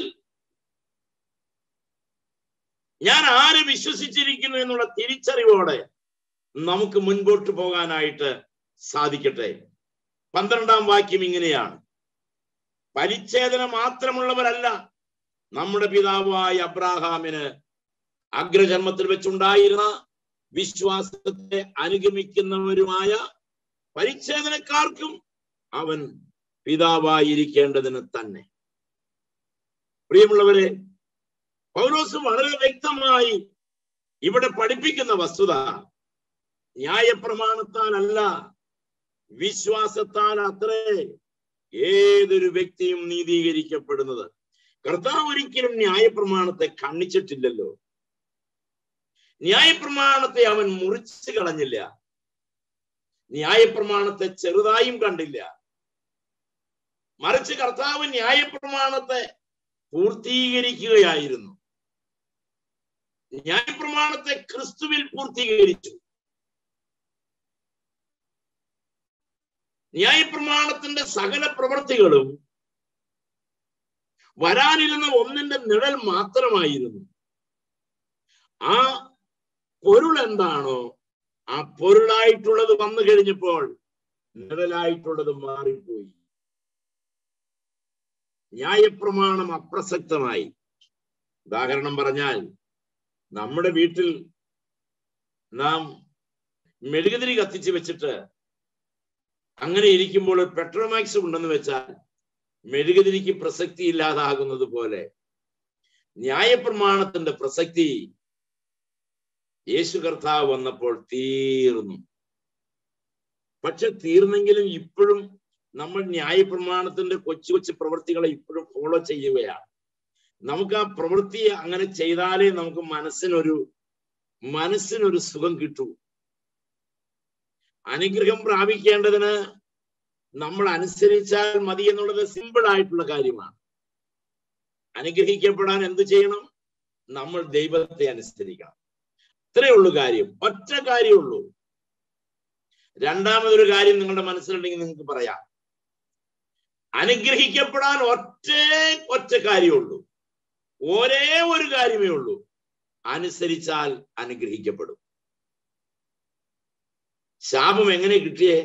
ഞാൻ ആര് വിശ്വസിച്ചിരിക്കുന്നു എന്നുള്ള തിരിച്ചറിവോടെ നമുക്ക് മുൻപോട്ട് പോകാനായിട്ട് സാധിക്കട്ടെ പന്ത്രണ്ടാം വാക്യം ഇങ്ങനെയാണ് പരിച്ഛേദന മാത്രമുള്ളവരല്ല നമ്മുടെ പിതാവായ അബ്രാഹാമിന് അഗ്രജന്മത്തിൽ വെച്ചുണ്ടായിരുന്ന വിശ്വാസത്തെ അനുഗമിക്കുന്നവരുമായ പരിച്ഛേദനക്കാർക്കും അവൻ പിതാവായിരിക്കേണ്ടതിന് തന്നെ പ്രിയമുള്ളവരെ പൗലോസ് വളരെ വ്യക്തമായി ഇവിടെ പഠിപ്പിക്കുന്ന വസ്തുത ന്യായപ്രമാണത്താലല്ല വിശ്വാസത്താൽ അത്രേ ഏതൊരു വ്യക്തിയും നീതീകരിക്കപ്പെടുന്നത് കർത്താവ് ഒരിക്കലും ന്യായപ്രമാണത്തെ ഖണ്ഡിച്ചിട്ടില്ലല്ലോ ന്യായപ്രമാണത്തെ അവൻ മുറിച്ചു കളഞ്ഞില്ല ന്യായപ്രമാണത്തെ ചെറുതായും കണ്ടില്ല മറിച്ച് കർത്താവ് ന്യായപ്രമാണത്തെ പൂർത്തീകരിക്കുകയായിരുന്നു ന്യായപ്രമാണത്തെ ക്രിസ്തുവിൽ പൂർത്തീകരിച്ചു ന്യായപ്രമാണത്തിന്റെ സകല പ്രവൃത്തികളും വരാനിരുന്ന ഒന്നിന്റെ നിഴൽ മാത്രമായിരുന്നു ആ പൊരുൾ എന്താണോ ആ പൊരുളായിട്ടുള്ളത് വന്നു കഴിഞ്ഞപ്പോൾ നിഴലായിട്ടുള്ളത് മാറിപ്പോയി ന്യായപ്രമാണം അപ്രസക്തമായി ഉദാഹരണം പറഞ്ഞാൽ നമ്മുടെ വീട്ടിൽ നാം മെഴുകുതിരി കത്തിച്ച് വെച്ചിട്ട് അങ്ങനെ ഇരിക്കുമ്പോൾ ഒരു പെട്രോമാക്സ് ഉണ്ടെന്ന് വെച്ചാൽ മെഴുകുതിരിക്ക് പ്രസക്തി ഇല്ലാതാകുന്നത് പോലെ ന്യായപ്രമാണത്തിന്റെ പ്രസക്തി യേശു കർത്താവ് വന്നപ്പോൾ തീർന്നു പക്ഷെ തീർന്നെങ്കിലും ഇപ്പോഴും നമ്മൾ ന്യായപ്രമാണത്തിന്റെ കൊച്ചു കൊച്ചു പ്രവൃത്തികളെ ഇപ്പോഴും ഫോളോ ചെയ്യുകയാണ് നമുക്ക് ആ പ്രവൃത്തി അങ്ങനെ ചെയ്താലേ നമുക്ക് മനസ്സിനൊരു മനസ്സിനൊരു സുഖം കിട്ടൂ അനുഗ്രഹം പ്രാപിക്കേണ്ടതിന് നമ്മൾ അനുസരിച്ചാൽ മതി എന്നുള്ളത് സിമ്പിൾ ആയിട്ടുള്ള കാര്യമാണ് അനുഗ്രഹിക്കപ്പെടാൻ എന്ത് ചെയ്യണം നമ്മൾ ദൈവത്തെ അനുസരിക്കണം ഇത്രയേ ഉള്ളൂ കാര്യം ഒറ്റ കാര്യമുള്ളൂ രണ്ടാമതൊരു കാര്യം നിങ്ങളുടെ മനസ്സിലുണ്ടെങ്കിൽ നിങ്ങൾക്ക് പറയാം അനുഗ്രഹിക്കപ്പെടാൻ ഒറ്റ ഒറ്റ കാര്യമുള്ളൂ ഒരേ ഒരു കാര്യമേ ഉള്ളൂ അനുസരിച്ചാൽ അനുഗ്രഹിക്കപ്പെടും ശാപം എങ്ങനെ കിട്ടിയേ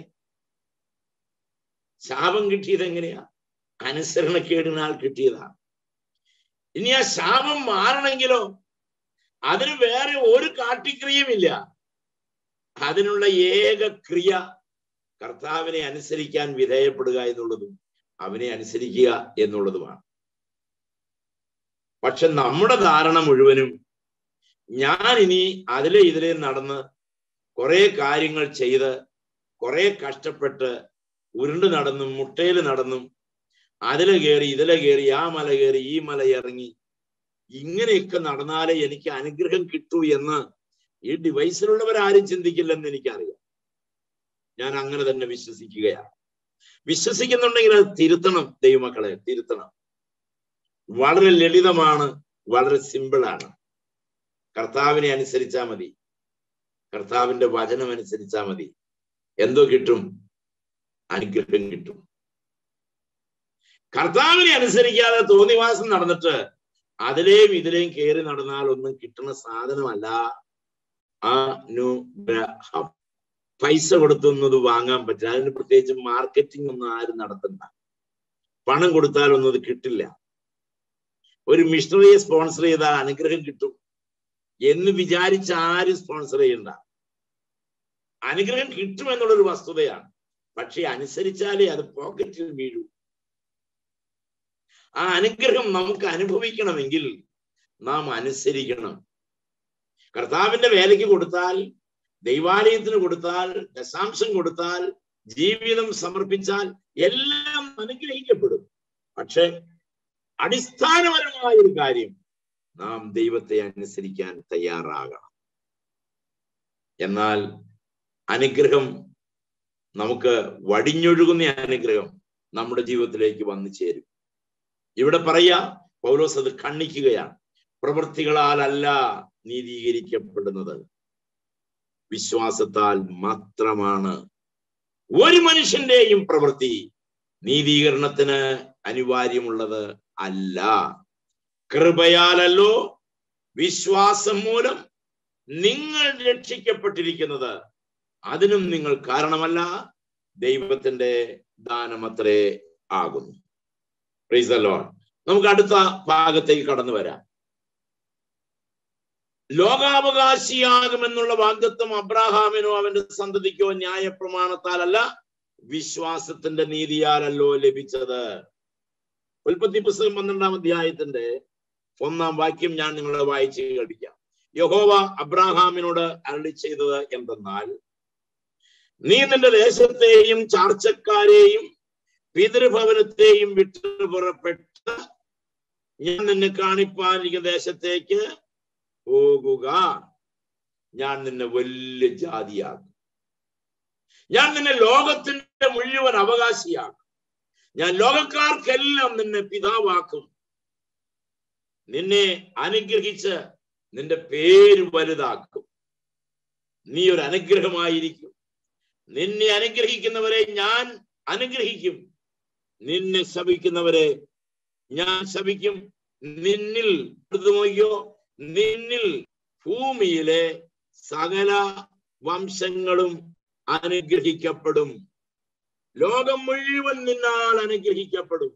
ശാപം കിട്ടിയത് എങ്ങനെയാ അനുസരണക്കേടിനാൽ കിട്ടിയതാണ് ഇനി ആ ശാപം മാറണമെങ്കിലോ അതിന് വേറെ ഒരു കാട്ടിക്രിയമില്ല അതിനുള്ള ഏക ക്രിയ കർത്താവിനെ അനുസരിക്കാൻ വിധേയപ്പെടുക എന്നുള്ളതും അവനെ അനുസരിക്കുക എന്നുള്ളതുമാണ് പക്ഷെ നമ്മുടെ ധാരണ മുഴുവനും ഞാൻ ഇനി അതിലെ ഇതിലെ നടന്ന് കുറെ കാര്യങ്ങൾ ചെയ്ത് കുറെ കഷ്ടപ്പെട്ട് ഉരുണ്ട് നടന്നും മുട്ടയിൽ നടന്നും അതിലെ കയറി ഇതിലെ കയറി ആ മല കയറി ഈ മല ഇറങ്ങി ഇങ്ങനെയൊക്കെ നടന്നാലേ എനിക്ക് അനുഗ്രഹം കിട്ടൂ എന്ന് ഈ ഡിവൈസിലുള്ളവരാരും ചിന്തിക്കില്ലെന്ന് എനിക്കറിയാം ഞാൻ അങ്ങനെ തന്നെ വിശ്വസിക്കുകയാണ് വിശ്വസിക്കുന്നുണ്ടെങ്കിൽ അത് തിരുത്തണം ദൈവമക്കളെ തിരുത്തണം വളരെ ലളിതമാണ് വളരെ സിമ്പിളാണ് കർത്താവിനെ അനുസരിച്ചാൽ മതി കർത്താവിന്റെ വചനം അനുസരിച്ചാൽ മതി എന്തോ കിട്ടും അനുഗ്രഹം കിട്ടും കർത്താവിനെ അനുസരിക്കാതെ തോന്നിവാസം നടന്നിട്ട് അതിലെയും ഇതിലെയും കയറി നടന്നാൽ ഒന്നും കിട്ടുന്ന സാധനമല്ല അനുഗ്രഹം പൈസ കൊടുത്തൊന്നും ഇത് വാങ്ങാൻ പറ്റില്ല അതിന് പ്രത്യേകിച്ച് മാർക്കറ്റിംഗ് ഒന്നും ആരും നടത്തണ്ട പണം കൊടുത്താലൊന്നും അത് കിട്ടില്ല ഒരു മിഷണറിയെ സ്പോൺസർ ചെയ്താൽ അനുഗ്രഹം കിട്ടും എന്ന് വിചാരിച്ച് ആരും സ്പോൺസർ ചെയ്യണ്ട അനുഗ്രഹം കിട്ടും എന്നുള്ളൊരു വസ്തുതയാണ് പക്ഷെ അനുസരിച്ചാലേ അത് പോക്കറ്റിൽ വീഴൂ ആ അനുഗ്രഹം നമുക്ക് അനുഭവിക്കണമെങ്കിൽ നാം അനുസരിക്കണം കർത്താവിന്റെ വേലയ്ക്ക് കൊടുത്താൽ ദൈവാലയത്തിന് കൊടുത്താൽ ദശാംശം കൊടുത്താൽ ജീവിതം സമർപ്പിച്ചാൽ എല്ലാം അനുഗ്രഹിക്കപ്പെടും പക്ഷെ അടിസ്ഥാനപരമായ ഒരു കാര്യം നാം ദൈവത്തെ അനുസരിക്കാൻ തയ്യാറാകണം എന്നാൽ അനുഗ്രഹം നമുക്ക് വടിഞ്ഞൊഴുകുന്ന അനുഗ്രഹം നമ്മുടെ ജീവിതത്തിലേക്ക് വന്നു ചേരും ഇവിടെ പറയാ പൗലോസ് അത് ഖണ്ഡിക്കുകയാണ് പ്രവൃത്തികളാലല്ല നീതീകരിക്കപ്പെടുന്നത് വിശ്വാസത്താൽ മാത്രമാണ് ഒരു മനുഷ്യന്റെയും പ്രവൃത്തി നീതീകരണത്തിന് അനിവാര്യമുള്ളത് അല്ല കൃപയാലല്ലോ വിശ്വാസം മൂലം നിങ്ങൾ രക്ഷിക്കപ്പെട്ടിരിക്കുന്നത് അതിനും നിങ്ങൾ കാരണമല്ല ദൈവത്തിന്റെ ദാനമത്രേ ആകുന്നു പ്രൈസ് ലോൺ നമുക്ക് അടുത്ത ഭാഗത്തേക്ക് കടന്നു വരാം ലോകാവകാശിയാകുമെന്നുള്ള വാഗ്ദത്വം അബ്രാഹാമിനോ അവന്റെ സന്തതിക്കോ ന്യായപ്രമാണത്താലല്ല വിശ്വാസത്തിന്റെ നീതിയാലല്ലോ ലഭിച്ചത് ഉൽപ്പത്തി പുസ്തകം പന്ത്രണ്ടാം അധ്യായത്തിന്റെ ഒന്നാം വാക്യം ഞാൻ നിങ്ങളെ വായിച്ച് കേൾപ്പിക്കാം യഹോവ അബ്രാഹാമിനോട് അരളി ചെയ്തത് എന്തെന്നാൽ നീ നിന്റെ ദേശത്തെയും ചാർച്ചക്കാരെയും പിതൃഭവനത്തെയും വിട്ടു പുറപ്പെട്ട് ഞാൻ നിന്നെ കാണിപ്പാനിരിക്കുന്ന ദേശത്തേക്ക് പോകുക ഞാൻ നിന്നെ വലിയ ജാതിയാക്കും ഞാൻ നിന്നെ ലോകത്തിന്റെ മുഴുവൻ അവകാശിയാക്കും ഞാൻ ലോകക്കാർക്കെല്ലാം നിന്നെ പിതാവാക്കും നിന്നെ അനുഗ്രഹിച്ച് നിന്റെ പേര് വലുതാക്കും നീ ഒരു അനുഗ്രഹമായിരിക്കും നിന്നെ അനുഗ്രഹിക്കുന്നവരെ ഞാൻ അനുഗ്രഹിക്കും നിന്നെ ശപിക്കുന്നവരെ ഞാൻ ശപിക്കും നിന്നിൽ നോക്കിയോ നിന്നിൽ ഭൂമിയിലെ സകല വംശങ്ങളും അനുഗ്രഹിക്കപ്പെടും ലോകം മുഴുവൻ നിന്നാൽ അനുഗ്രഹിക്കപ്പെടും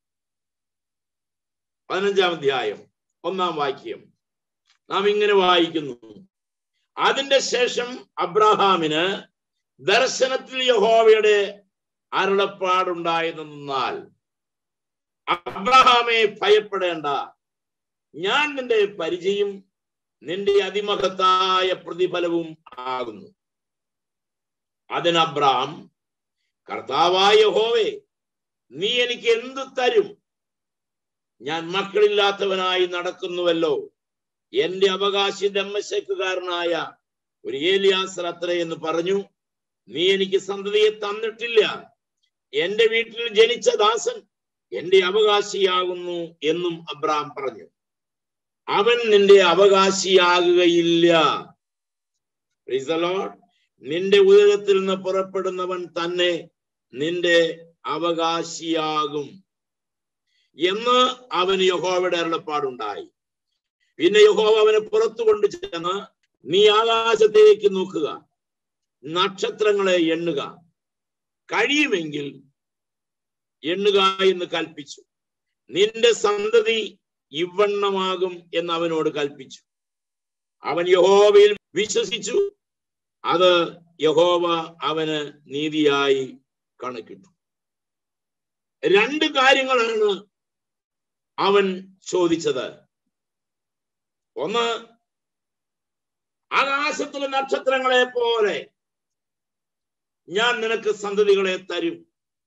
പതിനഞ്ചാം അധ്യായം ഒന്നാം വാക്യം നാം ഇങ്ങനെ വായിക്കുന്നു അതിന്റെ ശേഷം അബ്രഹാമിന് ദർശനത്തിൽ യഹോവയുടെ അരുളപ്പാടുണ്ടായതെന്നാൽ അബ്രഹാമെ ഭയപ്പെടേണ്ട ഞാൻ നിന്റെ പരിചയം നിന്റെ അതിമഹത്തായ പ്രതിഫലവും ആകുന്നു അതിന് അബ്രാം കർത്താവായ യഹോവേ നീ എനിക്ക് എന്ത് തരും ഞാൻ മക്കളില്ലാത്തവനായി നടക്കുന്നുവല്ലോ എന്റെ അവകാശി ദമ്മശക്കുകാരനായ ഒരു ഏലിയാസർ അത്ര എന്ന് പറഞ്ഞു നീ എനിക്ക് സന്തതിയെ തന്നിട്ടില്ല എന്റെ വീട്ടിൽ ജനിച്ച ദാസൻ എന്റെ അവകാശിയാകുന്നു എന്നും അബ്രാം പറഞ്ഞു അവൻ നിന്റെ അവകാശിയാകുകയില്ല Praise the Lord. നിന്റെ ഉദരത്തിൽ നിന്ന് പുറപ്പെടുന്നവൻ തന്നെ നിന്റെ അവകാശിയാകും എന്ന് അവന് യഹോവയുടെ അരുളപ്പാടുണ്ടായി പിന്നെ യഹോവ അവനെ പുറത്തു കൊണ്ടു ചെന്ന് നീ ആകാശത്തേക്ക് നോക്കുക നക്ഷത്രങ്ങളെ എണ്ണുക കഴിയുമെങ്കിൽ എണ്ണുക എന്ന് കൽപ്പിച്ചു നിന്റെ സന്തതി ഇവണ്ണമാകും എന്ന് അവനോട് കൽപ്പിച്ചു അവൻ യഹോവയിൽ വിശ്വസിച്ചു അത് യഹോവ അവന് നീതിയായി കണക്കിട്ടു രണ്ട് കാര്യങ്ങളാണ് അവൻ ചോദിച്ചത് ഒന്ന് ആകാശത്തിലെ നക്ഷത്രങ്ങളെ പോലെ ഞാൻ നിനക്ക് സന്തതികളെ തരും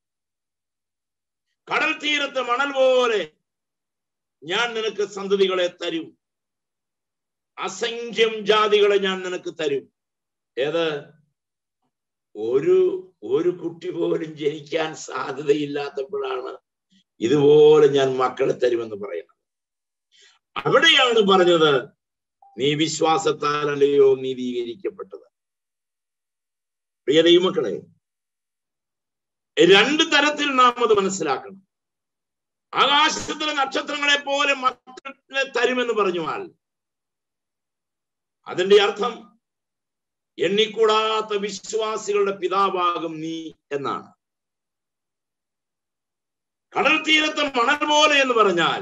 കടൽ തീരത്തെ മണൽ പോലെ ഞാൻ നിനക്ക് സന്തതികളെ തരും അസംഖ്യം ജാതികളെ ഞാൻ നിനക്ക് തരും ഏത് ഒരു ഒരു കുട്ടി പോലും ജനിക്കാൻ സാധ്യതയില്ലാത്തപ്പോഴാണ് ഇതുപോലെ ഞാൻ മക്കളെ തരുമെന്ന് പറയുന്നത് അവിടെയാണ് പറഞ്ഞത് നീ വിശ്വാസത്താലല്ലയോ നീതീകരിക്കപ്പെട്ടത് പ്രിയ ദൈവമക്കളെ രണ്ട് തരത്തിൽ നാം അത് മനസ്സിലാക്കണം ആകാശത്തിലെ നക്ഷത്രങ്ങളെ പോലെ മക്കളെ തരുമെന്ന് പറഞ്ഞാൽ അതിന്റെ അർത്ഥം എണ്ണിക്കൂടാത്ത വിശ്വാസികളുടെ പിതാവാകും നീ എന്നാണ് കടൽ തീരത്തെ മണൽ പോലെ എന്ന് പറഞ്ഞാൽ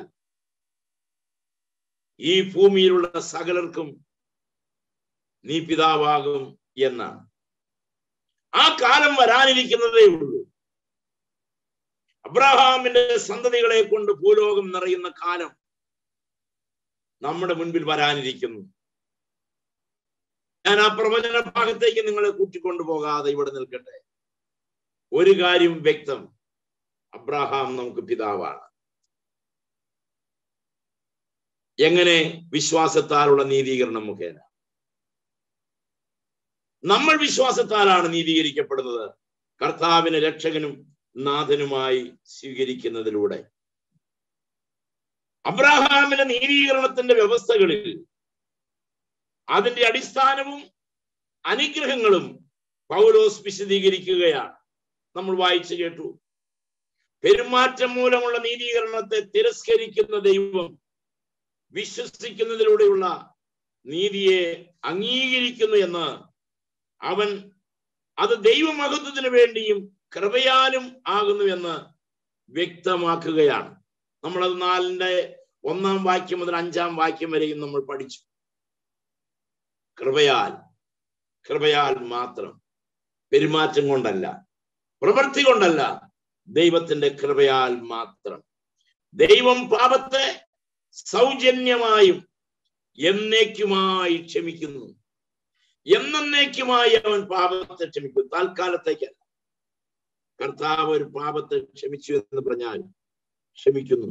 ഈ ഭൂമിയിലുള്ള സകലർക്കും നീ പിതാവാകും എന്നാണ് ആ കാലം വരാനിരിക്കുന്നതേ ഉള്ളൂ അബ്രഹാമിന്റെ സന്തതികളെ കൊണ്ട് ഭൂലോകം നിറയുന്ന കാലം നമ്മുടെ മുൻപിൽ വരാനിരിക്കുന്നു ഞാൻ ആ പ്രവചന ഭാഗത്തേക്ക് നിങ്ങളെ കൂട്ടിക്കൊണ്ടു പോകാതെ ഇവിടെ നിൽക്കട്ടെ ഒരു കാര്യം വ്യക്തം അബ്രഹാം നമുക്ക് പിതാവാണ് എങ്ങനെ വിശ്വാസത്താലുള്ള നീതീകരണം മുഖേന നമ്മൾ വിശ്വാസത്താലാണ് നീതീകരിക്കപ്പെടുന്നത് കർത്താവിനെ രക്ഷകനും നാഥനുമായി സ്വീകരിക്കുന്നതിലൂടെ അബ്രഹാമിന്റെ നീതീകരണത്തിന്റെ വ്യവസ്ഥകളിൽ അതിന്റെ അടിസ്ഥാനവും അനുഗ്രഹങ്ങളും പൗലോസ് വിശദീകരിക്കുകയാണ് നമ്മൾ വായിച്ചു കേട്ടു പെരുമാറ്റം മൂലമുള്ള നീതീകരണത്തെ തിരസ്കരിക്കുന്ന ദൈവം വിശ്വസിക്കുന്നതിലൂടെയുള്ള നീതിയെ അംഗീകരിക്കുന്നു എന്ന് അവൻ അത് ദൈവമഹത്വത്തിന് വേണ്ടിയും കൃപയാലും ആകുന്നു എന്ന് വ്യക്തമാക്കുകയാണ് നമ്മളത് നാലിന്റെ ഒന്നാം വാക്യം മുതൽ അഞ്ചാം വാക്യം വരെയും നമ്മൾ പഠിച്ചു കൃപയാൽ കൃപയാൽ മാത്രം പെരുമാറ്റം കൊണ്ടല്ല പ്രവൃത്തി കൊണ്ടല്ല ദൈവത്തിന്റെ കൃപയാൽ മാത്രം ദൈവം പാപത്തെ സൗജന്യമായും എന്നേക്കുമായി ക്ഷമിക്കുന്നു എന്നേക്കുമായി അവൻ പാപത്തെ ക്ഷമിക്കും താൽക്കാലത്തേക്കല്ല കർത്താവ് ഒരു പാപത്തെ ക്ഷമിച്ചു എന്ന് പറഞ്ഞാൽ ക്ഷമിക്കുന്നു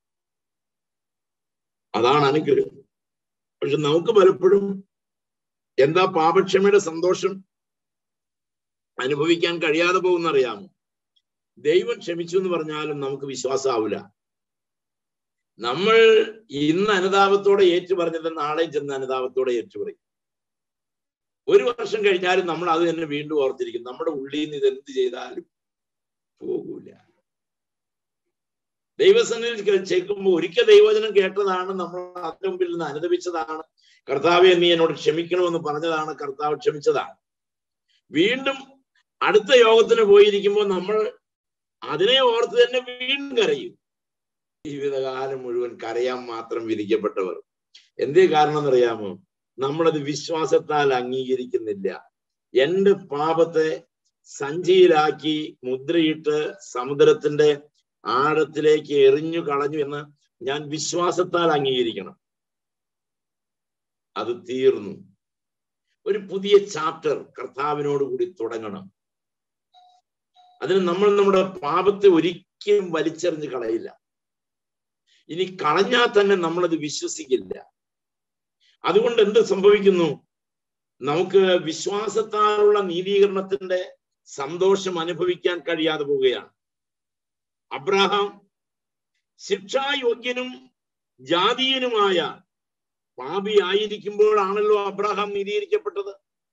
അതാണ് അനുഗ്രഹം പക്ഷെ നമുക്ക് പലപ്പോഴും എന്താ പാപക്ഷമയുടെ സന്തോഷം അനുഭവിക്കാൻ കഴിയാതെ പോകുന്നറിയാമോ ദൈവം ക്ഷമിച്ചു എന്ന് പറഞ്ഞാലും നമുക്ക് വിശ്വാസമാവില്ല നമ്മൾ ഇന്ന് അനുതാപത്തോടെ ഏറ്റു പറഞ്ഞത് നാളെയും ചെന്ന് അനുതാപത്തോടെ ഏറ്റുപറയും ഒരു വർഷം കഴിഞ്ഞാലും നമ്മൾ അത് തന്നെ വീണ്ടും ഓർത്തിരിക്കും നമ്മുടെ ഉള്ളിൽ നിന്ന് ഇത് എന്ത് ചെയ്താലും പോകൂല ദൈവസന്നിധിയിൽ ചേക്കുമ്പോൾ ഒരിക്കൽ ദൈവവചനം കേട്ടതാണ് നമ്മൾ അതിന്റെ മുമ്പിൽ നിന്ന് അനുദപിച്ചതാണ് കർത്താവെ നീ എന്നോട് ക്ഷമിക്കണമെന്ന് പറഞ്ഞതാണ് കർത്താവ് ക്ഷമിച്ചതാണ് വീണ്ടും അടുത്ത യോഗത്തിന് പോയിരിക്കുമ്പോൾ നമ്മൾ അതിനെ ഓർത്ത് തന്നെ വീണ്ടും കരയും ജീവിതകാലം മുഴുവൻ കരയാൻ മാത്രം വിധിക്കപ്പെട്ടവർ എന്തേ കാരണം എന്നറിയാമോ നമ്മളത് വിശ്വാസത്താൽ അംഗീകരിക്കുന്നില്ല എന്റെ പാപത്തെ സഞ്ചിയിലാക്കി മുദ്രയിട്ട് സമുദ്രത്തിന്റെ ആഴത്തിലേക്ക് എറിഞ്ഞു കളഞ്ഞു എന്ന് ഞാൻ വിശ്വാസത്താൽ അംഗീകരിക്കണം അത് തീർന്നു ഒരു പുതിയ ചാപ്റ്റർ കർത്താവിനോട് കൂടി തുടങ്ങണം അതിന് നമ്മൾ നമ്മുടെ പാപത്തെ ഒരിക്കലും വലിച്ചെറിഞ്ഞ് കളയില്ല ഇനി കളഞ്ഞാൽ തന്നെ നമ്മളത് വിശ്വസിക്കില്ല അതുകൊണ്ട് എന്ത് സംഭവിക്കുന്നു നമുക്ക് വിശ്വാസത്താലുള്ള നീതീകരണത്തിന്റെ സന്തോഷം അനുഭവിക്കാൻ കഴിയാതെ പോവുകയാണ് അബ്രഹാം ശിക്ഷായോഗ്യനും ജാതീയനുമായ പാപിയായിരിക്കുമ്പോഴാണല്ലോ അബ്രഹാം നീതീകരിക്കപ്പെട്ടത്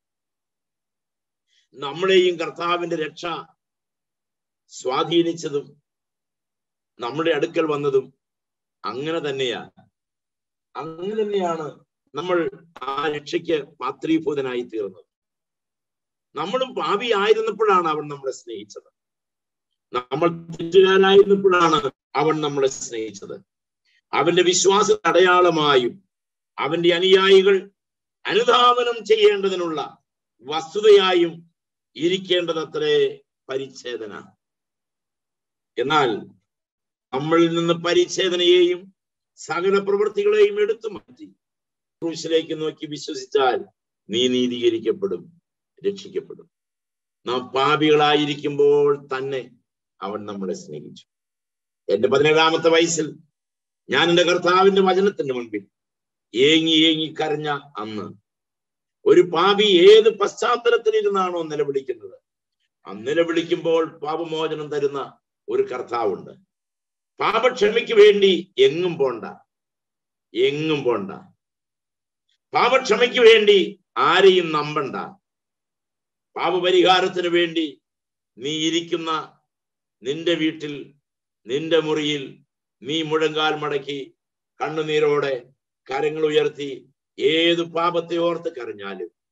നമ്മളെയും കർത്താവിന്റെ രക്ഷ സ്വാധീനിച്ചതും നമ്മുടെ അടുക്കൽ വന്നതും അങ്ങനെ തന്നെയാണ് അങ്ങനെ തന്നെയാണ് നമ്മൾ ആ രക്ഷയ്ക്ക് പാത്രീഭൂതനായി തീർന്നത് നമ്മളും പാപി ആയിരുന്നപ്പോഴാണ് അവൻ നമ്മളെ സ്നേഹിച്ചത് നമ്മൾ തെറ്റുകാരായിരുന്നപ്പോഴാണ് അവൻ നമ്മളെ സ്നേഹിച്ചത് അവന്റെ വിശ്വാസ അടയാളമായും അവന്റെ അനുയായികൾ അനുധാവനം ചെയ്യേണ്ടതിനുള്ള വസ്തുതയായും ഇരിക്കേണ്ടതത്രേ പരിച്ഛേദന എന്നാൽ നമ്മളിൽ നിന്ന് പരിച്ഛേദനയെയും സകല പ്രവൃത്തികളെയും എടുത്തു മാറ്റി ക്രൂശിലേക്ക് നോക്കി വിശ്വസിച്ചാൽ നീ നീതീകരിക്കപ്പെടും രക്ഷിക്കപ്പെടും നാം പാപികളായിരിക്കുമ്പോൾ തന്നെ അവൻ നമ്മളെ സ്നേഹിച്ചു എന്റെ പതിനേഴാമത്തെ വയസ്സിൽ ഞാൻ എന്റെ കർത്താവിന്റെ വചനത്തിന്റെ മുൻപിൽ ഏങ്ങി ഏങ്ങി കരഞ്ഞ അന്ന് ഒരു പാപി ഏത് പശ്ചാത്തലത്തിലിരുന്നാണോ നിലവിളിക്കുന്നത് ആ നിലവിളിക്കുമ്പോൾ പാപമോചനം തരുന്ന ഒരു കർത്താവുണ്ട് പാപക്ഷമയ്ക്ക് വേണ്ടി എങ്ങും പോണ്ട എങ്ങും പോണ്ട പാപക്ഷമയ്ക്ക് വേണ്ടി ആരെയും നമ്പണ്ട പാപപരിഹാരത്തിന് വേണ്ടി നീ ഇരിക്കുന്ന നിന്റെ വീട്ടിൽ നിന്റെ മുറിയിൽ നീ മുഴങ്കാൽ മടക്കി കണ്ണുനീരോടെ കരങ്ങൾ ഉയർത്തി ഏത് പാപത്തെ ഓർത്ത് കരഞ്ഞാലും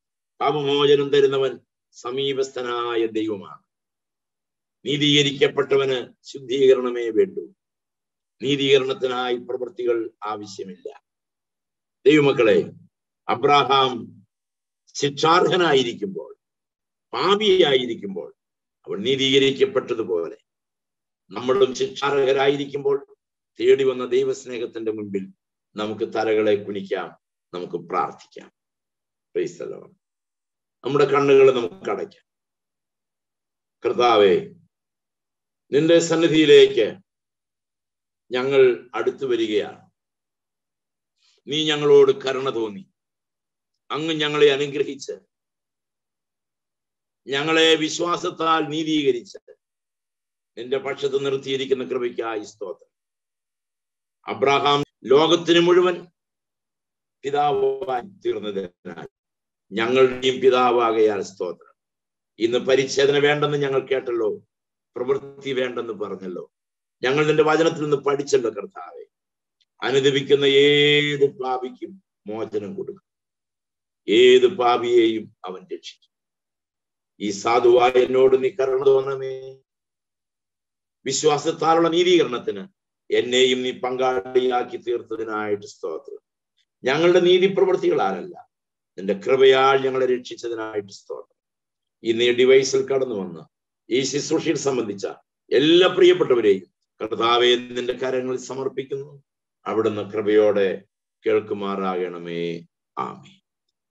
പാപമോചനം തരുന്നവൻ സമീപസ്ഥനായ ദൈവമാണ് നീതീകരിക്കപ്പെട്ടവന് ശുദ്ധീകരണമേ വേണ്ടൂ നീതീകരണത്തിനായി പ്രവൃത്തികൾ ആവശ്യമില്ല ദൈവമക്കളെ അബ്രാഹാം ശിക്ഷാർഹനായിരിക്കുമ്പോൾ പാപിയായിരിക്കുമ്പോൾ അവൻ നീതീകരിക്കപ്പെട്ടതുപോലെ നമ്മളും ശിക്ഷാർഹരായിരിക്കുമ്പോൾ തേടി വന്ന ദൈവസ്നേഹത്തിന്റെ മുൻപിൽ നമുക്ക് തലകളെ കുനിക്കാം നമുക്ക് പ്രാർത്ഥിക്കാം Praise the Lord. നമ്മുടെ കണ്ണുകൾ നമുക്ക് അടയ്ക്കാം കർത്താവെ നിന്റെ സന്നിധിയിലേക്ക് ഞങ്ങൾ അടുത്തു വരികയാണ് നീ ഞങ്ങളോട് കരുണ തോന്നി അങ്ങ് ഞങ്ങളെ അനുഗ്രഹിച്ച് ഞങ്ങളെ വിശ്വാസത്താൽ നീതീകരിച്ച് നിന്റെ പക്ഷത്ത് നിർത്തിയിരിക്കുന്ന കൃപയ്ക്കായി സ്തോത്രം അബ്രഹാം ലോകത്തിന് മുഴുവൻ പിതാവായി തീർന്നതിനാൽ ഞങ്ങളുടെയും പിതാവാകയാൽ സ്തോത്രം ഇന്ന് പരിച്ഛേദന വേണ്ടെന്ന് ഞങ്ങൾ കേട്ടല്ലോ പ്രവൃത്തി വേണ്ടെന്ന് പറഞ്ഞല്ലോ ഞങ്ങൾ നിന്റെ വചനത്തിൽ നിന്ന് പഠിച്ചല്ലോ കർത്താവെ അനുദപിക്കുന്ന ഏത് പാപിക്കും മോചനം കൊടുക്കും ഏത് പാപിയെയും അവൻ രക്ഷിക്കും ഈ സാധുവായ എന്നോട് നീ കരുണ തോന്നമേ വിശ്വാസത്താലുള്ള നീതീകരണത്തിന് എന്നെയും നീ പങ്കാളിയാക്കി തീർത്തതിനായിട്ട് സ്തോത്രം ഞങ്ങളുടെ നീതി പ്രവൃത്തികളാലല്ല നിന്റെ കൃപയാൽ ഞങ്ങളെ രക്ഷിച്ചതിനായിട്ട് സ്തോത്രം ഇന്ന് ഈ ഡിവൈസിൽ കടന്നു വന്ന് ഈ ശുശ്രൂഷയിൽ സംബന്ധിച്ച എല്ലാ പ്രിയപ്പെട്ടവരെയും കർത്താവെ നിന്റെ കരങ്ങളിൽ സമർപ്പിക്കുന്നു അവിടുന്ന് കൃപയോടെ കേൾക്കുമാറാകണമേ ആമേ